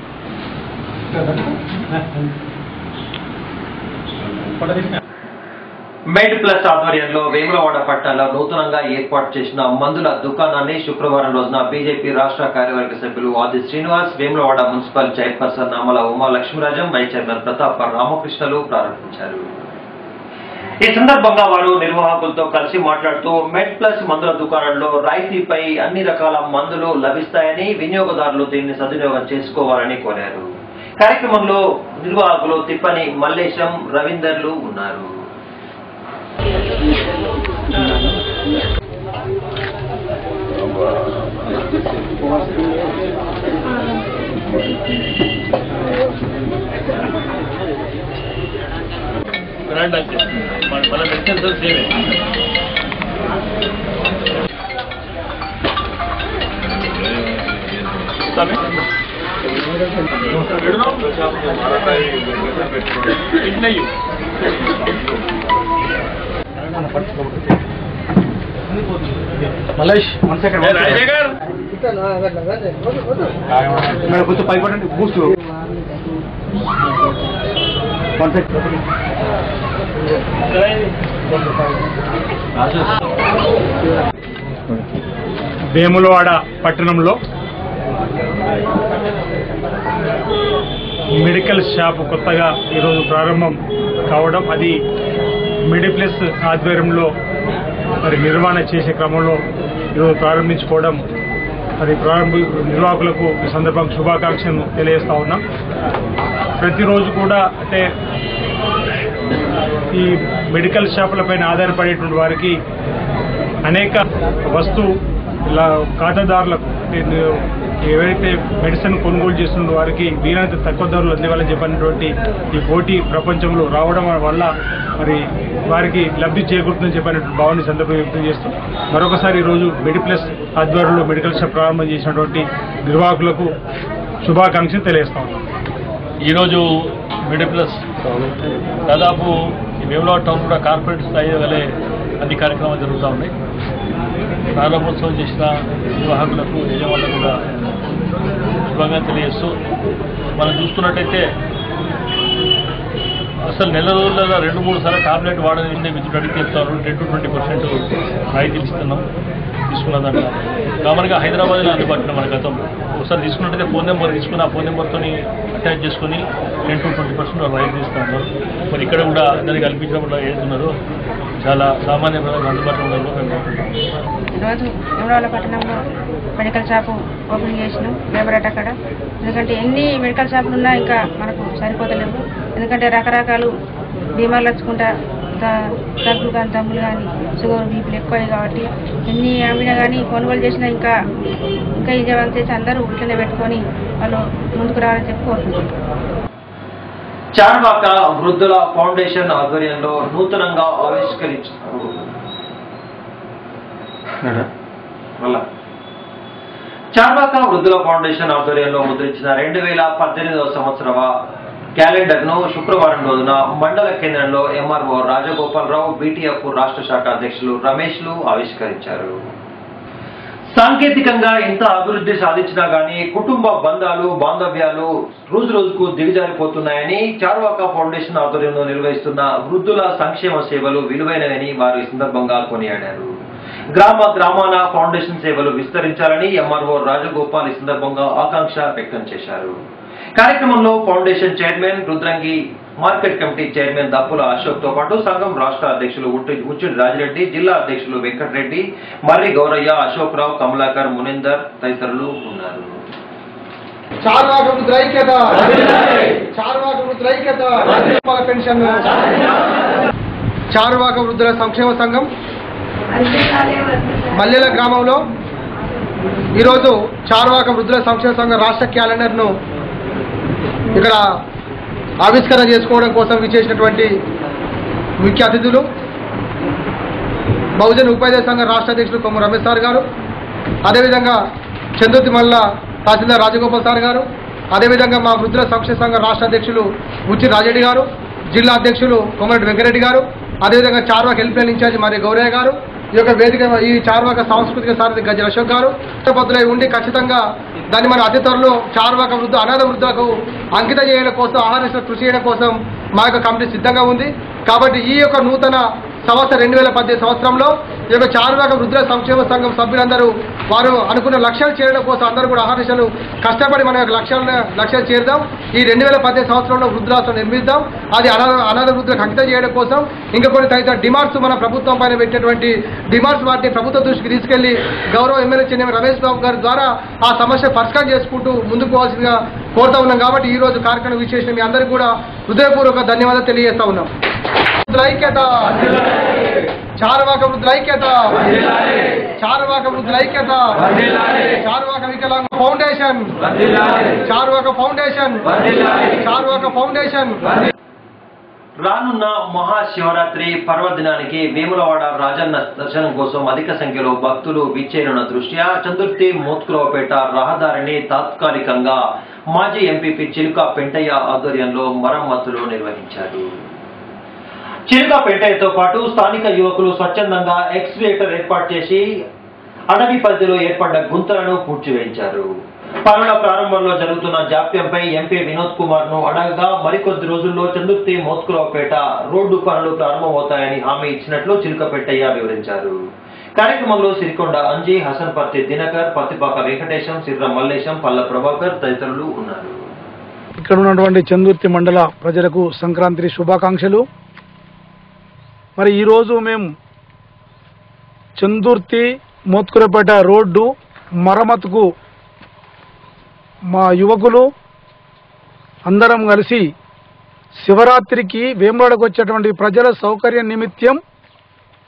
A: మెడ్ ప్లస్ ఆధ్వర్యంలో వేములవాడ పట్టణంలో నూతనంగా ఏర్పాటు చేసిన మందుల దుకాణాన్ని శుక్రవారం రోజున బీజేపీ రాష్ట్ర కార్యవర్గ సభ్యులు Adi Srinivas Vemulawada municipal chairperson Namala Uma Lakshmirajam vice chairman Pratap రామకృష్ణలు ప్రారంభించారు ఈ సందర్భంగా వారు నిర్వాహకులతో కలిసి మాట్లాడుతూ మెడ్ ప్లస్ మందుల దుకాణంలో రాయితీపై అన్ని రకాల మందులు లభిస్తాయని వినియోగదారులు దీన్ని సద్వినియోగం చేసుకోవాలని కోరారు కార్యక్రమంలో నిర్వాహకులు తిప్పని మల్లేశం రవీందర్లు ఉన్నారు
F: బ్రాండ్ అంతే మన మన మెడిసిన్స్ సేమే
J: మలేష్ వన్ సెకండ్
F: రాజశేఖర్
J: మేడం కొంచెం పైపడండి బూస్ట్ వన్ సెకండ్
S: వేములవాడ పట్టణంలో మెడికల్ షాప్ కొత్తగా ఈరోజు ప్రారంభం కావడం అది మెడిప్లస్ ఆధ్వర్యంలో మరి నిర్వహణ చేసే క్రమంలో ఈరోజు ప్రారంభించుకోవడం మరి ప్రారంభ నిర్వాహకులకు ఈ సందర్భంగా శుభాకాంక్షలను తెలియజేస్తా ఉన్నాం ప్రతిరోజు కూడా అంటే ఈ మెడికల్ షాపులపైన ఆధారపడేటువంటి వారికి అనేక వస్తు ఇలా ఖాతాదారులకు
T: ఎవరైతే మెడిసిన్ కొనుగోలు చేస్తున్న వారికి వీలైనంత తక్కువ ధరలు అందివ్వాలని చెప్పినటువంటి ఈ పోటీ ప్రపంచంలో రావడం వల్ల మరి వారికి లబ్ధి చేకూరుతుందని చెప్పినటువంటి భావాన్ని సందర్భంగా వ్యక్తం చేస్తూ మరొకసారి ఈరోజు మెడిప్లస్ ఆధ్వర్యంలో మెడికల్ షాప్ ప్రారంభం చేసినటువంటి నిర్వాహకులకు శుభాకాంక్షలు తెలియజేస్తా ఉన్నాం
F: ఈరోజు మిడిల్ ప్లస్ దాదాపు ఈ వేములవాడ టౌన్ కూడా కార్పొరేట్ స్థాయి వలె అన్ని కార్యక్రమాలు జరుగుతూ ఉన్నాయి ప్రారంభోత్సవం చేసిన నిర్వాహకులకు యజమానులకు కూడా శుభంగా తెలియజేస్తూ మనం చూస్తున్నట్టయితే అసలు నెల రోజులలో రెండు మూడు సార్లు టాబ్లెట్ వాడని విద్యుత్ అడిగి చెప్తారు టెన్ టు ట్వంటీ పర్సెంట్ రాయితీలు ఇస్తున్నాం తీసుకున్నదంట కామన్గా హైదరాబాద్లో అందుబాటులో మన గతం ఒకసారి తీసుకున్నట్టయితే ఫోన్ నెంబర్ తీసుకుని ఆ ఫోన్ నెంబర్తో అటాచ్ చేసుకుని టెన్ టు ట్వంటీ పర్సెంట్ రాయితీ ఇస్తూ ఉన్నారు మరి ఇక్కడ కూడా దాన్ని కల్పించడం వల్ల ఏది ఉన్నదో చాలా సామాన్య ప్రజలకు అందుబాటులో ఉన్నదో మేము అనుకుంటున్నాం
U: ఈరోజు ఎమరాల పట్టణంలో మెడికల్ షాపు ఓపెన్ చేసినాం లేబరేట్ అక్కడ ఎందుకంటే ఎన్ని మెడికల్ షాపులు ఉన్నా ఇంకా మనకు సరిపోతలేవు ఎందుకంటే రకరకాలు బీమార్లు వచ్చుకుంటా ద- దగ్గు కానీ దమ్ములు కానీ షుగర్ బీపీలు ఎక్కువయ్యాయి కాబట్టి ఎన్ని అమ్మినా కానీ కొనుగోలు చేసినా ఇంకా ఇంకా విజయవంతం చేసి అందరూ ఇట్లనే పెట్టుకొని వాళ్ళు ముందుకు రావాలని చెప్పి కోరుకుంటున్నాం
A: చార్వాక వృద్ధుల ఫౌండేషన్ ఆధ్వర్యంలో నూతనంగా ఆవిష్కరించారు మళ్ళా. చార్వాక వృద్ధుల ఫౌండేషన్ ఆధ్వర్యంలో ముద్రించిన రెండు వేల పద్దెనిమిదవ సంవత్సరవ క్యాలెండర్ ను శుక్రవారం రోజున మండల కేంద్రంలో ఎంఆర్ఓ రాజగోపాలరావు బీటీఎఫ్ రాష్ట్ర శాఖ అధ్యక్షులు రమేష్లు ఆవిష్కరించారు సాంకేతికంగా ఎంత అభివృద్ధి సాధించినా గానీ కుటుంబ బంధాలు బాంధవ్యాలు రోజు రోజుకు దిగజారిపోతున్నాయని చార్వాక ఫౌండేషన్ ఆధ్వర్యంలో నిర్వహిస్తున్న వృద్ధుల సంక్షేమ సేవలు విలువైనవని వారు ఈ సందర్భంగా కొనియాడారు గ్రామ గ్రామాన ఫౌండేషన్ సేవలు విస్తరించాలని ఎంఆర్ఓ రాజగోపాల్ ఈ సందర్భంగా ఆకాంక్ష వ్యక్తం చేశారు కార్యక్రమంలో foundation chairman Rudrangi market committee chairman Dappula Ashok తో పాటు సంఘం రాష్ట్ర అధ్యక్షులు ఉట్టి- ఉచ్చిడి రాజిరెడ్డి జిల్లా అధ్యక్షులు వెంకటరెడ్డి మర్రి గౌరయ్య అశోక్ రావు కమలాకర్ మునిందర్ తదితరులు ఉన్నారు
O: చార్వాక వృద్ధుల ఐక్యత చార్వాక వృద్ధుల ఐక్యత వాళ్ళ పెన్షన్ చార్వాక వృద్ధుల సంక్షేమ సంఘం మల్లెల గ్రామంలో ఈరోజు చార్వాక వృద్ధుల సంక్షేమ సంఘం రాష్ట్ర క్యాలెండర్ను ఇక్కడ ఆవిష్కరణ చేసుకోవడం కోసం విచ్చేసినటువంటి ముఖ్య అతిథులు బహుజన్ ఉపాధ్యాయ సంఘం రాష్ట్ర అధ్యక్షులు కొమ్మ రమేష్ సార్ గారు అదేవిధంగా చందుర్తి మల్ల తహసీల్దార్ రాజగోపాల్ సార్ గారు అదేవిధంగా మా వృద్ధుల సంక్షేమ సంఘం రాష్ట్ర అధ్యక్షులు ఉచ్చి రాజరెడ్డి గారు జిల్లా అధ్యక్షులు కొమ్మరెడ్డి వెంకరెడ్డి గారు అదేవిధంగా చార్వాక హెల్ప్ లైన్ ఇన్ఛార్జ్ మరి గౌరయ్య గారు ఈ యొక్క వేదిక ఈ చార్వాక సాంస్కృతిక సారథి గజ అశోక్ గారు పద్ధతులై ఉండి ఖచ్చితంగా దాన్ని మన అతి త్వరలో చార్వాక వృద్ధ అనాథ వృద్ధులకు అంకితం చేయడం కోసం ఆహార కృషి చేయడం కోసం మా యొక్క కమిటీ సిద్ధంగా ఉంది కాబట్టి ఈ యొక్క నూతన సంవత్సరం రెండు వేల పద్దెనిమిది సంవత్సరంలో ఈ యొక్క చారువాక వృద్ధుల సంక్షేమ సంఘం సభ్యులందరూ వారు అనుకున్న లక్ష్యాలు చేరడం కోసం అందరూ కూడా ఆహర్నిశలు కష్టపడి మన యొక్క లక్ష్యాలను లక్ష్యాలు చేరుదాం ఈ రెండు వేల పద్దెనిమిది సంవత్సరంలో వృద్ధులాశ్రం నిర్మిద్దాం అది అనాథ అనాథ వృద్ధులకు అంకితం చేయడం కోసం ఇంకా కొన్ని తదితర డిమాండ్స్ మన ప్రభుత్వం పైన పెట్టినటువంటి డిమాండ్స్ వాటిని ప్రభుత్వ దృష్టికి తీసుకెళ్లి గౌరవ ఎమ్మెల్యే చెన్నై రమేష్ బాబు గారి ద్వారా ఆ సమస్య పరిష్కారం చేసుకుంటూ ముందుకు పోవాల్సిందిగా కోరుతా ఉన్నాం కాబట్టి ఈ రోజు కార్యక్రమం విశేషం మీ అందరికీ కూడా హృదయపూర్వక ధన్యవాదాలు తెలియజేస్తా ఉన్నాం వృద్ధుల ఐక్యత చారవాక వృద్ధుల ఐక్యత చారవాక వృద్ధుల ఐక్యత చారవాక వికలాంగ foundation Charvaka foundation Charvaka foundation
A: రానున్న మహాశివరాత్రి పర్వదినానికి వేములవాడ రాజన్న దర్శనం కోసం అధిక సంఖ్యలో భక్తులు విచ్చేరున్న దృష్ట్యా చందుర్తి మోత్కులవపేట రహదారిని తాత్కాలికంగా మాజీ ఎంపీపీ చిలుక పెంటయ్య ఆధ్వర్యంలో మరమ్మతులు నిర్వహించారు చిలుక పెంటయ్యతో పాటు స్థానిక యువకులు స్వచ్ఛందంగా ఎక్స్వేటర్ ఏర్పాటు చేసి అడవి పరిధిలో ఏర్పడ్డ గుంతలను పూడ్చివేయించారు పనుల ప్రారంభంలో జరుగుతున్న జాప్యంపై ఎంపీ వినోద్ కుమార్ ను అడగగా మరికొద్ది రోజుల్లో చందుర్తి మోత్కురావుపేట రోడ్డు పనులు ప్రారంభమవుతాయని హామీ ఇచ్చినట్లు చిలుకపెట్టయ్య వివరించారు కార్యక్రమంలో సిరికొండ అంజీ హసన్పర్తి దినకర్ పత్తిపాక వెంకటేశం సిర్ర మల్లేశం పల్ల ప్రభాకర్ తదితరులు ఉన్నారు
V: ఇక్కడ ఉన్నటువంటి చందుర్తి మండల ప్రజలకు సంక్రాంతి శుభాకాంక్షలు మరి ఈరోజు మేము చందుర్తి మోత్కురపేట రోడ్డు మరమ్మతుకు మా యువకులు అందరం కలిసి శివరాత్రికి వేములవాడకు వచ్చేటువంటి ప్రజల సౌకర్యం నిమిత్తం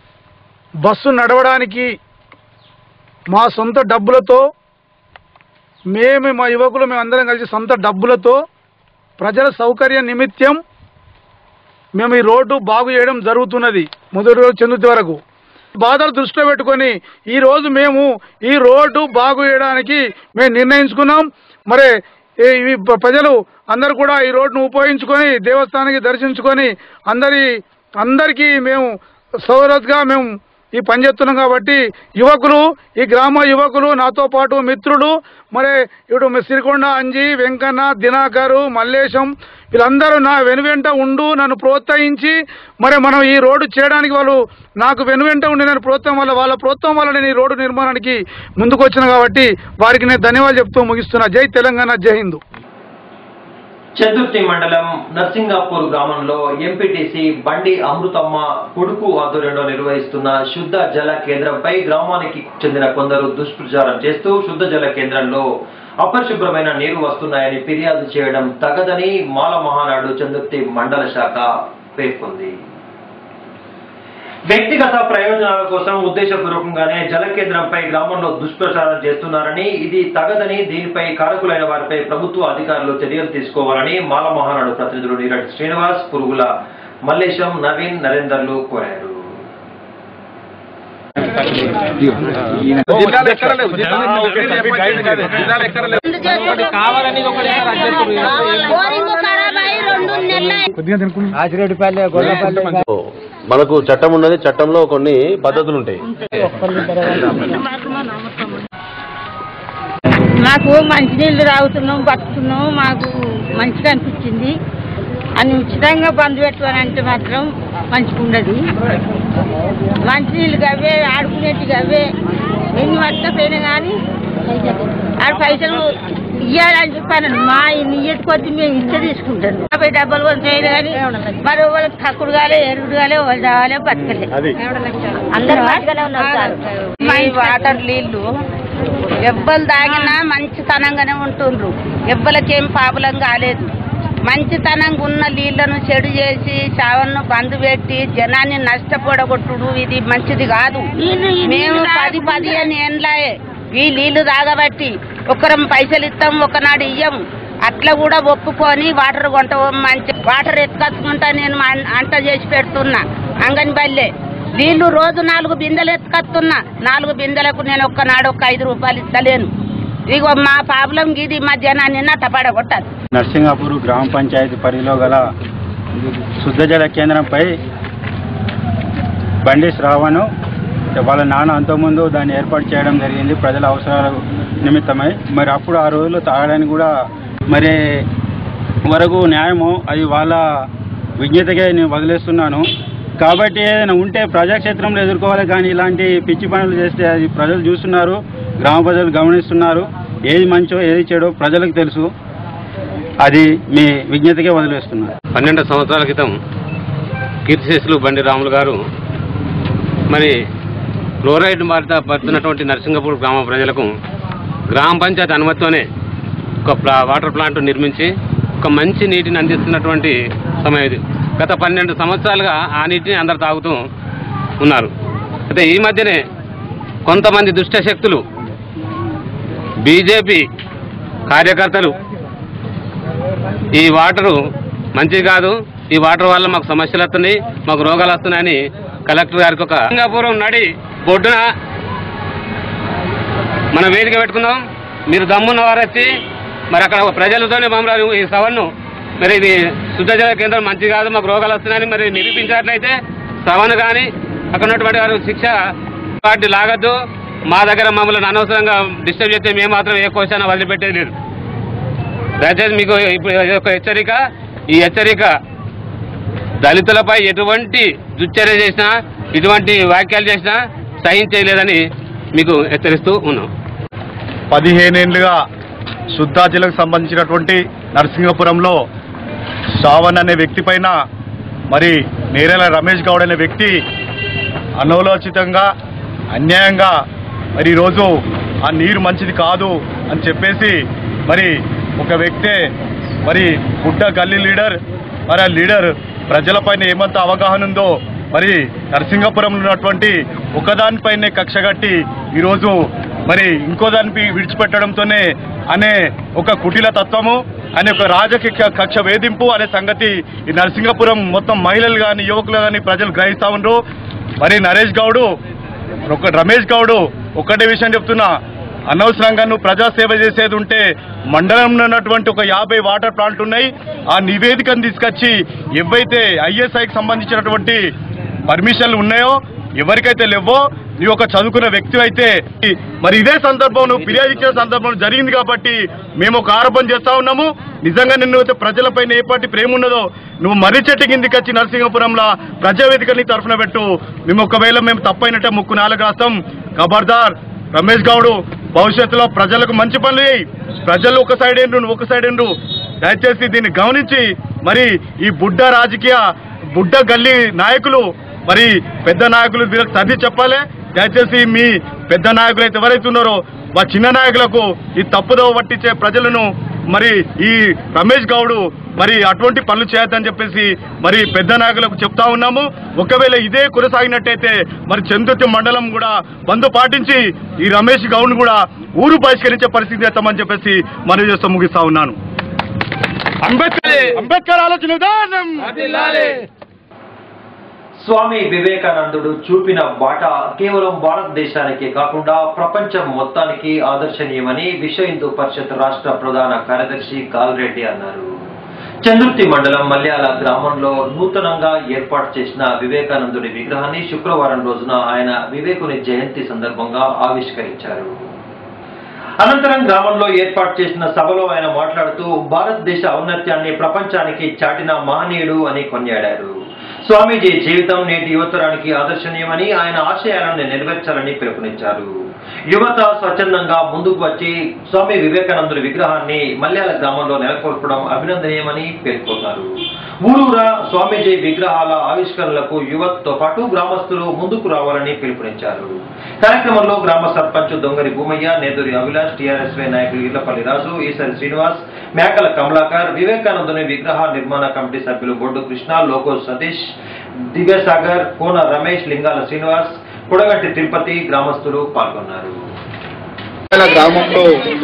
V: బస్సు నడవడానికి మా సొంత డబ్బులతో మేము మా యువకులు మేము అందరం కలిసి సొంత డబ్బులతో ప్రజల సౌకర్య నిమిత్తం మేము ఈ రోడ్డు బాగు చేయడం జరుగుతున్నది మొదటి రోజు చెందుతి వరకు బాధలు దృష్టిలో పెట్టుకొని ఈ రోజు మేము ఈ రోడ్డు బాగు చేయడానికి మేము నిర్ణయించుకున్నాం మరి ఈ- ఈ ప్ర- ప్రజలు అందరూ కూడా ఈ రోడ్డును ఉపయోగించుకొని దేవస్థానానికి దర్శించుకొని అందరి అందరికీ మేము సౌరత్గా మేము ఈ పని చేస్తున్నాం కాబట్టి యువకులు ఈ గ్రామ యువకులు నాతో పాటు మిత్రులు మరి ఇప్పుడు మీ సిరికొండ అంజి వెంకన్న దినాకరు మల్లేశం వీళ్ళందరూ నా వెనువెంట ఉండు నన్ను ప్రోత్సహించి మరి మనం ఈ రోడ్డు చేయడానికి వాళ్ళు నాకు వెనువెంట ఉండి నన్ను ప్రోత్సాహం వల్ల వాళ్ళ ప్రోత్సాహం వల్ల నేను ఈ రోడ్డు నిర్మాణానికి ముందుకు వచ్చిన కాబట్టి వారికి నేను ధన్యవాదాలు చెప్తూ ముగిస్తున్నా జై తెలంగాణ జై హిందూ
A: చతుర్థి మండలం నర్సింగాపూర్ గ్రామంలో ఎంపీటీసీ బండి అమృతమ్మ కొడుకు ఆధ్వర్యంలో నిర్వహిస్తున్న శుద్ధ జల కేంద్రంపై గ్రామానికి చెందిన కొందరు దుష్ప్రచారం చేస్తూ శుద్ధ జల కేంద్రంలో అపరిశుభ్రమైన నీరు వస్తున్నాయని ఫిర్యాదు చేయడం తగదని మాల మహానాడు చందుర్తి మండల శాఖ పేర్కొంది వ్యక్తిగత ప్రయోజనాల కోసం ఉద్దేశపూర్వకంగానే జల కేంద్రంపై గ్రామంలో దుష్ప్రచారం చేస్తున్నారని ఇది తగదని దీనిపై కారకులైన వారిపై ప్రభుత్వ అధికారులు చర్యలు తీసుకోవాలని మాల మహానాడు ప్రతినిధులు నీరటి శ్రీనివాస్ పురుగుల మల్లేశం నవీన్ నరేందర్లు కోరారు
V: ఆచిరెడ్డిపల్లె గొల్లపల్లి
B: మనకు చట్టం ఉన్నది చట్టంలో కొన్ని పద్ధతులు ఉంటాయి
C: మాకు మంచినీళ్ళు తాగుతున్నాం బతుకుతున్నాం మాకు మంచిగా అనిపించింది అని ఉచితంగా బంద్ పెట్టాలంటే మాత్రం మంచిగా ఉండదు మంచినీళ్ళు అవే ఆడుకునేటివి అవే ఎన్ని పట్టకపోయినా కానీ ఆడ పైసలు ఇవ్వాలని చెప్పాను మా నియ్యటి కొద్ది మేము ఇచ్చే తీసుకుంటాం యాభై డబ్బులు వచ్చాయి కానీ మరి వాళ్ళకి తక్కుడు కాలే ఎరుగుడు కాలే వాళ్ళు కాలే బతకలే అందరూ మంచిగానే ఉన్నారు సార్.
U: ఈ వాటర్ నీళ్లు ఎవ్వరు తాగినా మంచితనంగానే ఉంటుండ్రు ఎవ్వలకేం పాపలం కాలేదు మంచితనంగా ఉన్న నీళ్లను చెడు చేసి చావన్ను బంద్ పెట్టి జనాన్ని నష్టపడగొట్టుడు ఇది మంచిది కాదు మేము పది పదిహేను ఏండ్లాయే ఈ నీళ్లు తాగబట్టి ఒకరం పైసలు ఇస్తాం ఒకనాడు ఇయ్యం అట్లా కూడా ఒప్పుకొని వాటర్ కొంట మంచి వాటర్ ఎత్తుకొచ్చుకుంటా నేను అన్- అంట చేసి పెడుతున్నా అంగన్బల్లే నీళ్లు రోజు నాలుగు బిందెలు ఎత్తుకొస్తున్నా నాలుగు బిందెలకు నేను ఒక్కనాడు ఒక ఐదు రూపాయలు ఇస్తలేను ఇగో మా ప్రాబ్లం గిది మా జనాన్ని నట్టపడగొట్టదు
W: నర్సింగాపూర్ గ్రామ పంచాయతీ పరిధిలో గల శుద్ధ జల కేంద్రంపై బండి శ్రావణు వాళ్ళ నాన్న అంతకుముందు దాన్ని ఏర్పాటు చేయడం జరిగింది ప్రజల అవసరాల నిమిత్తమై మరి అప్పుడు ఆ రోజుల్లో తాగడానికి కూడా మరి వరకు న్యాయము అది వాళ్ళ విజ్ఞతకే నేను వదిలేస్తున్నాను కాబట్టి ఏదైనా ఉంటే ప్రజాక్షేత్రంలో ఎదుర్కోవాలి కానీ ఇలాంటి పిచ్చి పనులు చేస్తే అది ప్రజలు చూస్తున్నారు గ్రామ ప్రజలు గమనిస్తున్నారు ఏది మంచో ఏది చెడో ప్రజలకు తెలుసు అది మీ విజ్ఞతకే వదిలేస్తున్నారు
B: పన్నెండు సంవత్సరాల క్రితం కీర్తిశేషులు బండి రాములు గారు మరి ఫ్లోరైడ్ బారిన పడుతున్నటువంటి నరసింగపూర్ గ్రామ ప్రజలకు గ్రామ పంచాయతీ అనుమతితోనే ఒక ప్లా- వాటర్ ప్లాంట్ నిర్మించి ఒక మంచి నీటిని అందిస్తున్నటువంటి సమయం ఇది గత పన్నెండు సంవత్సరాలుగా ఆ నీటిని అందరు తాగుతూ ఉన్నారు అయితే ఈ మధ్యనే కొంతమంది దుష్ట శక్తులు బీజేపీ కార్యకర్తలు ఈ వాటరు మంచిది కాదు ఈ వాటర్ వల్ల మాకు సమస్యలు వస్తున్నాయి మాకు రోగాలు వస్తున్నాయని కలెక్టర్ గారికి ఒక సింగాపురం నడి బొడ్డున మన వేదిక పెట్టుకుందాం మీరు దమ్మున్న వారు వచ్చి మరి అక్కడ ప్రజలతోనే మమ్మల్ని ఈ సవన్ను మరి ఇది శుద్ధ జల కేంద్రం మంచిది కాదు మాకు రోగాలు వస్తున్నాయని మరి నిరూపించినట్లయితే సవన్ కానీ అక్కడ ఉన్నటువంటి వారు శిక్ష పార్టీ లాగద్దు మా దగ్గర మమ్మల్ని అనవసరంగా డిస్టర్బ్ చేస్తే మేము మాత్రం ఏ క్వశ్చన్ వదిలిపెట్టేది లేదు దయచేసి మీకు ఇప్పుడు ఇది ఒక హెచ్చరిక ఈ హెచ్చరిక దళితులపై ఎటువంటి దుశ్చర్య చేసినా ఇటువంటి వ్యాఖ్యలు చేసినా సహించలేదని మీకు హెచ్చరిస్తూ ఉన్నాం
X: పదిహేనేళ్లుగా శుద్ధాజలకు సంబంధించినటువంటి నరసింగపురంలో శ్రావణ్ అనే వ్యక్తి పైన మరి నేరేల రమేష్ గౌడ్ అనే వ్యక్తి అనవలోచితంగా అన్యాయంగా మరి ఈరోజు ఆ నీరు మంచిది కాదు అని చెప్పేసి మరి ఒక వ్యక్తే మరి గుడ్డ గల్లీ లీడర్ మరి ఆ లీడర్ ప్రజలపైన ఏమంత అవగాహన ఉందో మరి నరసింగపురంలో ఉన్నటువంటి ఒకదానిపైనే కక్షగట్టి ఈరోజు మరి ఇంకో దానిపై విడిచిపెట్టడంతోనే అనే ఒక కుటిల తత్వము అనే ఒక రాజకీయ కక్ష వేధింపు అనే సంగతి ఈ నరసింగపురం మొత్తం మహిళలు కానీ యువకులు కానీ ప్రజలు గ్రహిస్తా ఉన్నారు మరి నరేష్ గౌడు ఒక రమేష్ గౌడు ఒక్కటే విషయం చెప్తున్నా అనవసరంగా నువ్వు ప్రజాసేవ చేసేది ఉంటే మండలంలో ఉన్నటువంటి ఒక యాభై వాటర్ ప్లాంట్ ఉన్నాయి ఆ నివేదికను తీసుకొచ్చి ఏవైతే ఐఎస్ఐకి సంబంధించినటువంటి పర్మిషన్లు ఉన్నాయో ఎవరికైతే లేవో నువ్వు ఒక చదువుకున్న వ్యక్తి అయితే మరి ఇదే సందర్భం నువ్వు ఫిర్యాదు ఇచ్చిన సందర్భం జరిగింది కాబట్టి మేము ఒక ఆరోపణ చేస్తా ఉన్నాము నిజంగా నిన్ను అయితే ప్రజలపైన ఏ పార్టీ ప్రేమ ఉన్నదో నువ్వు మర్రి చెట్టు కిందికి వచ్చి నరసింగపురంలో ప్రజావేదిక నీ తరఫున పెట్టు మేము ఒకవేళ మేము తప్పైనట్టే ముక్కు నాలుగు రాస్తాం ఖబర్దార్ రమేష్ గౌడు భవిష్యత్తులో ప్రజలకు మంచి పనులు చేయి ప్రజలు ఒక సైడ్ ఏండు నువ్వు ఒక సైడ్ ఏండు దయచేసి దీన్ని గమనించి మరి ఈ బుడ్డ రాజకీయ బుడ్డ గల్లీ నాయకులు మరి పెద్ద నాయకులు వీళ్ళకి సర్ది చెప్పాలి దయచేసి మీ పెద్ద నాయకులు అయితే ఎవరైతే ఉన్నారో మా చిన్న నాయకులకు ఈ తప్పుదోవ పట్టించే ప్రజలను మరి ఈ రమేష్ గౌడు మరి అటువంటి పనులు చేయొద్దని చెప్పేసి మరి పెద్ద నాయకులకు చెప్తా ఉన్నాము ఒకవేళ ఇదే కొనసాగినట్టయితే మరి చంద్రుతి మండలం కూడా బంద్ పాటించి ఈ రమేష్ గౌడ్ కూడా ఊరు బహిష్కరించే పరిస్థితి చేస్తామని చెప్పేసి మనవి చేస్తూ ముగిస్తా ఉన్నాను అంబేద్కర్ అంబేద్కర్ ఆలోచన విధానం
A: స్వామి వివేకానందుడు చూపిన బాట కేవలం భారతదేశానికే కాకుండా ప్రపంచం మొత్తానికి ఆదర్శనీయమని విశ్వ హిందూ పరిషత్ రాష్ట్ర ప్రధాన కార్యదర్శి కాల్రెడ్డి అన్నారు చందుర్తి మండలం మల్యాల గ్రామంలో నూతనంగా ఏర్పాటు చేసిన వివేకానందుడి విగ్రహాన్ని శుక్రవారం రోజున ఆయన వివేకుని జయంతి సందర్భంగా ఆవిష్కరించారు అనంతరం గ్రామంలో ఏర్పాటు చేసిన సభలో ఆయన మాట్లాడుతూ భారతదేశ ఔన్నత్యాన్ని ప్రపంచానికి చాటిన మహనీయుడు అని కొనియాడారు స్వామీజీ జీవితం నేటి యువతరానికి ఆదర్శనీయమని ఆయన ఆశయాలను నెరవేర్చాలని పిలుపునిచ్చారు యువత స్వచ్ఛందంగా ముందుకు వచ్చి స్వామి వివేకానందుడి విగ్రహాన్ని మల్యాల గ్రామంలో నెలకొల్పడం అభినందనీయమని పేర్కొన్నారు ఊరూరా స్వామీజీ విగ్రహాల ఆవిష్కరణలకు యువతతో పాటు గ్రామస్తులు ముందుకు రావాలని పిలుపునిచ్చారు కార్యక్రమంలో గ్రామ సర్పంచ్ దొంగరి భూమయ్య నేదురి అభిలాష్ టీఆర్ఎస్వై నాయకులు ఇళ్లపల్లి రాజు ఈసరి శ్రీనివాస్ మేకల కమలాకర్ వివేకానందుని విగ్రహ నిర్మాణ కమిటీ సభ్యులు బొడ్డు కృష్ణ లోకో సతీష్ దివ్యసాగర్ కోన రమేష్ లింగాల శ్రీనివాస్ కొడగంటి తిరుపతి గ్రామస్తులు పాల్గొన్నారు
D: గ్రామంలో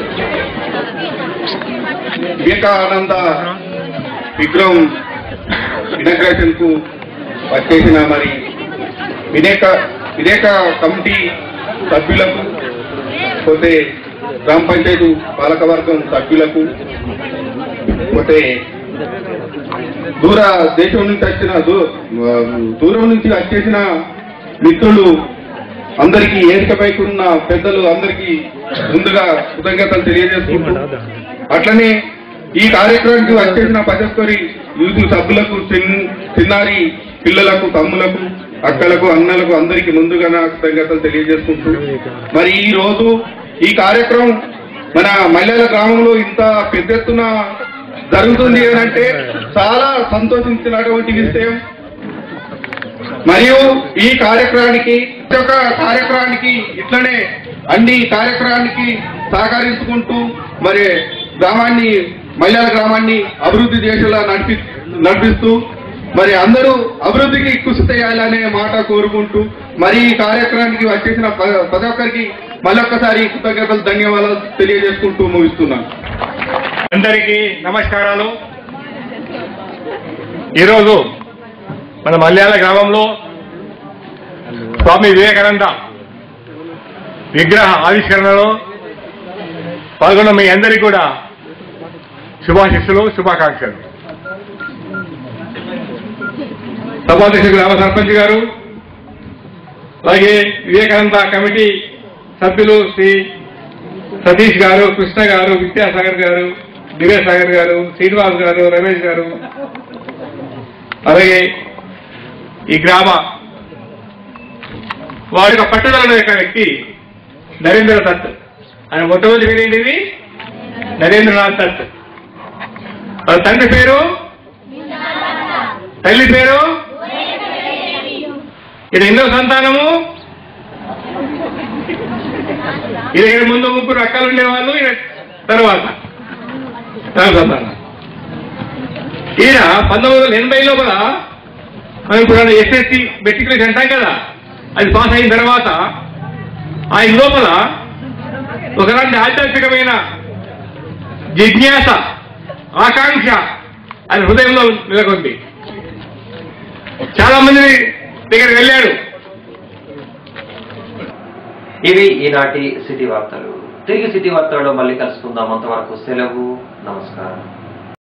D: వివేకానంద విగ్రహం ఇనాగ్రేషన్ కు వచ్చేసిన మరి వినేక వివేక కమిటీ సభ్యులకు పోతే గ్రామ పంచాయతీ పాలకవర్గం సభ్యులకు పోతే దూర దేశం నుంచి వచ్చిన దూ- దూరం నుంచి వచ్చేసిన మిత్రులు అందరికీ ఏరికపైకి ఉన్న పెద్దలు అందరికీ ముందుగా కృతజ్ఞతలు తెలియజేసుకుంటూ అట్లనే ఈ కార్యక్రమానికి వచ్చేసిన పచస్కరి యూత్ సభ్యులకు చిన్- చిన్నారి పిల్లలకు తమ్ములకు అక్కలకు అన్నలకు అందరికీ ముందుగా నా కృతజ్ఞతలు తెలియజేసుకుంటూ మరి ఈ రోజు ఈ కార్యక్రమం మన మల్లెల గ్రామంలో ఇంత పెద్ద ఎత్తున జరుగుతుంది అని అంటే చాలా సంతోషించినటువంటి విషయం మరియు ఈ కార్యక్రమానికి ప్రతి ఒక్క కార్యక్రమానికి ఇట్లనే అన్ని కార్యక్రమానికి సహకరించుకుంటూ మరి గ్రామాన్ని మహిళల గ్రామాన్ని అభివృద్ధి దేశంలో నడిపి నడిపిస్తూ మరి అందరూ అభివృద్ధికి కృషి చేయాలనే మాట కోరుకుంటూ మరి ఈ కార్యక్రమానికి వచ్చేసిన ప- ప్రతి ఒక్కరికి మళ్ళొక్కసారి కృతజ్ఞతలు ధన్యవాదాలు తెలియజేసుకుంటూ ముగిస్తున్నాను
E: అందరికీ నమస్కారాలు ఈరోజు మన మల్యాల గ్రామంలో స్వామి వివేకానంద విగ్రహ ఆవిష్కరణలో పాల్గొన్న మీ అందరికీ కూడా శుభాశిస్సులు శుభాకాంక్షలు సభాధ్యక్షుడు గ్రామ సర్పంచ్ గారు అలాగే వివేకానంద కమిటీ సభ్యులు శ్రీ సతీష్ గారు కృష్ణ గారు విద్యాసాగర్ గారు దివ్యసాగర్ గారు శ్రీనివాస్ గారు రమేష్ గారు అలాగే ఈ గ్రామ వారి యొక్క పట్టుదల యొక్క వ్యక్తి నరేంద్ర దత్ ఆయన మొట్టమొదటి పేరు ఏంటిది నరేంద్రనాథ్ దత్ వాళ్ళ తండ్రి పేరు తల్లి పేరు ఇది ఎన్నో సంతానము ఇది ముందు ముగ్గురు అక్కలు ఉండేవాళ్ళు ఈయన తర్వాత తర్వాత సంతానం ఈయన పంతొమ్మిది వందల ఎనభై లోపల మనం ఇప్పుడు ఎస్ఎస్సి మెట్రికులేషన్ అంటాం కదా అది పాస్ అయిన తర్వాత ఆయన లోపల ఒకలాంటి ఆధ్యాత్మికమైన జిజ్ఞాస ఆకాంక్ష ఆయన హృదయంలో నెలకొంది చాలా మంది దగ్గరికి వెళ్ళాడు
A: ఇవి ఈనాటి సిటీ వార్తలు తిరిగి సిటీ వార్తలలో మళ్ళీ కలుసుకుందాం అంతవరకు సెలవు నమస్కారం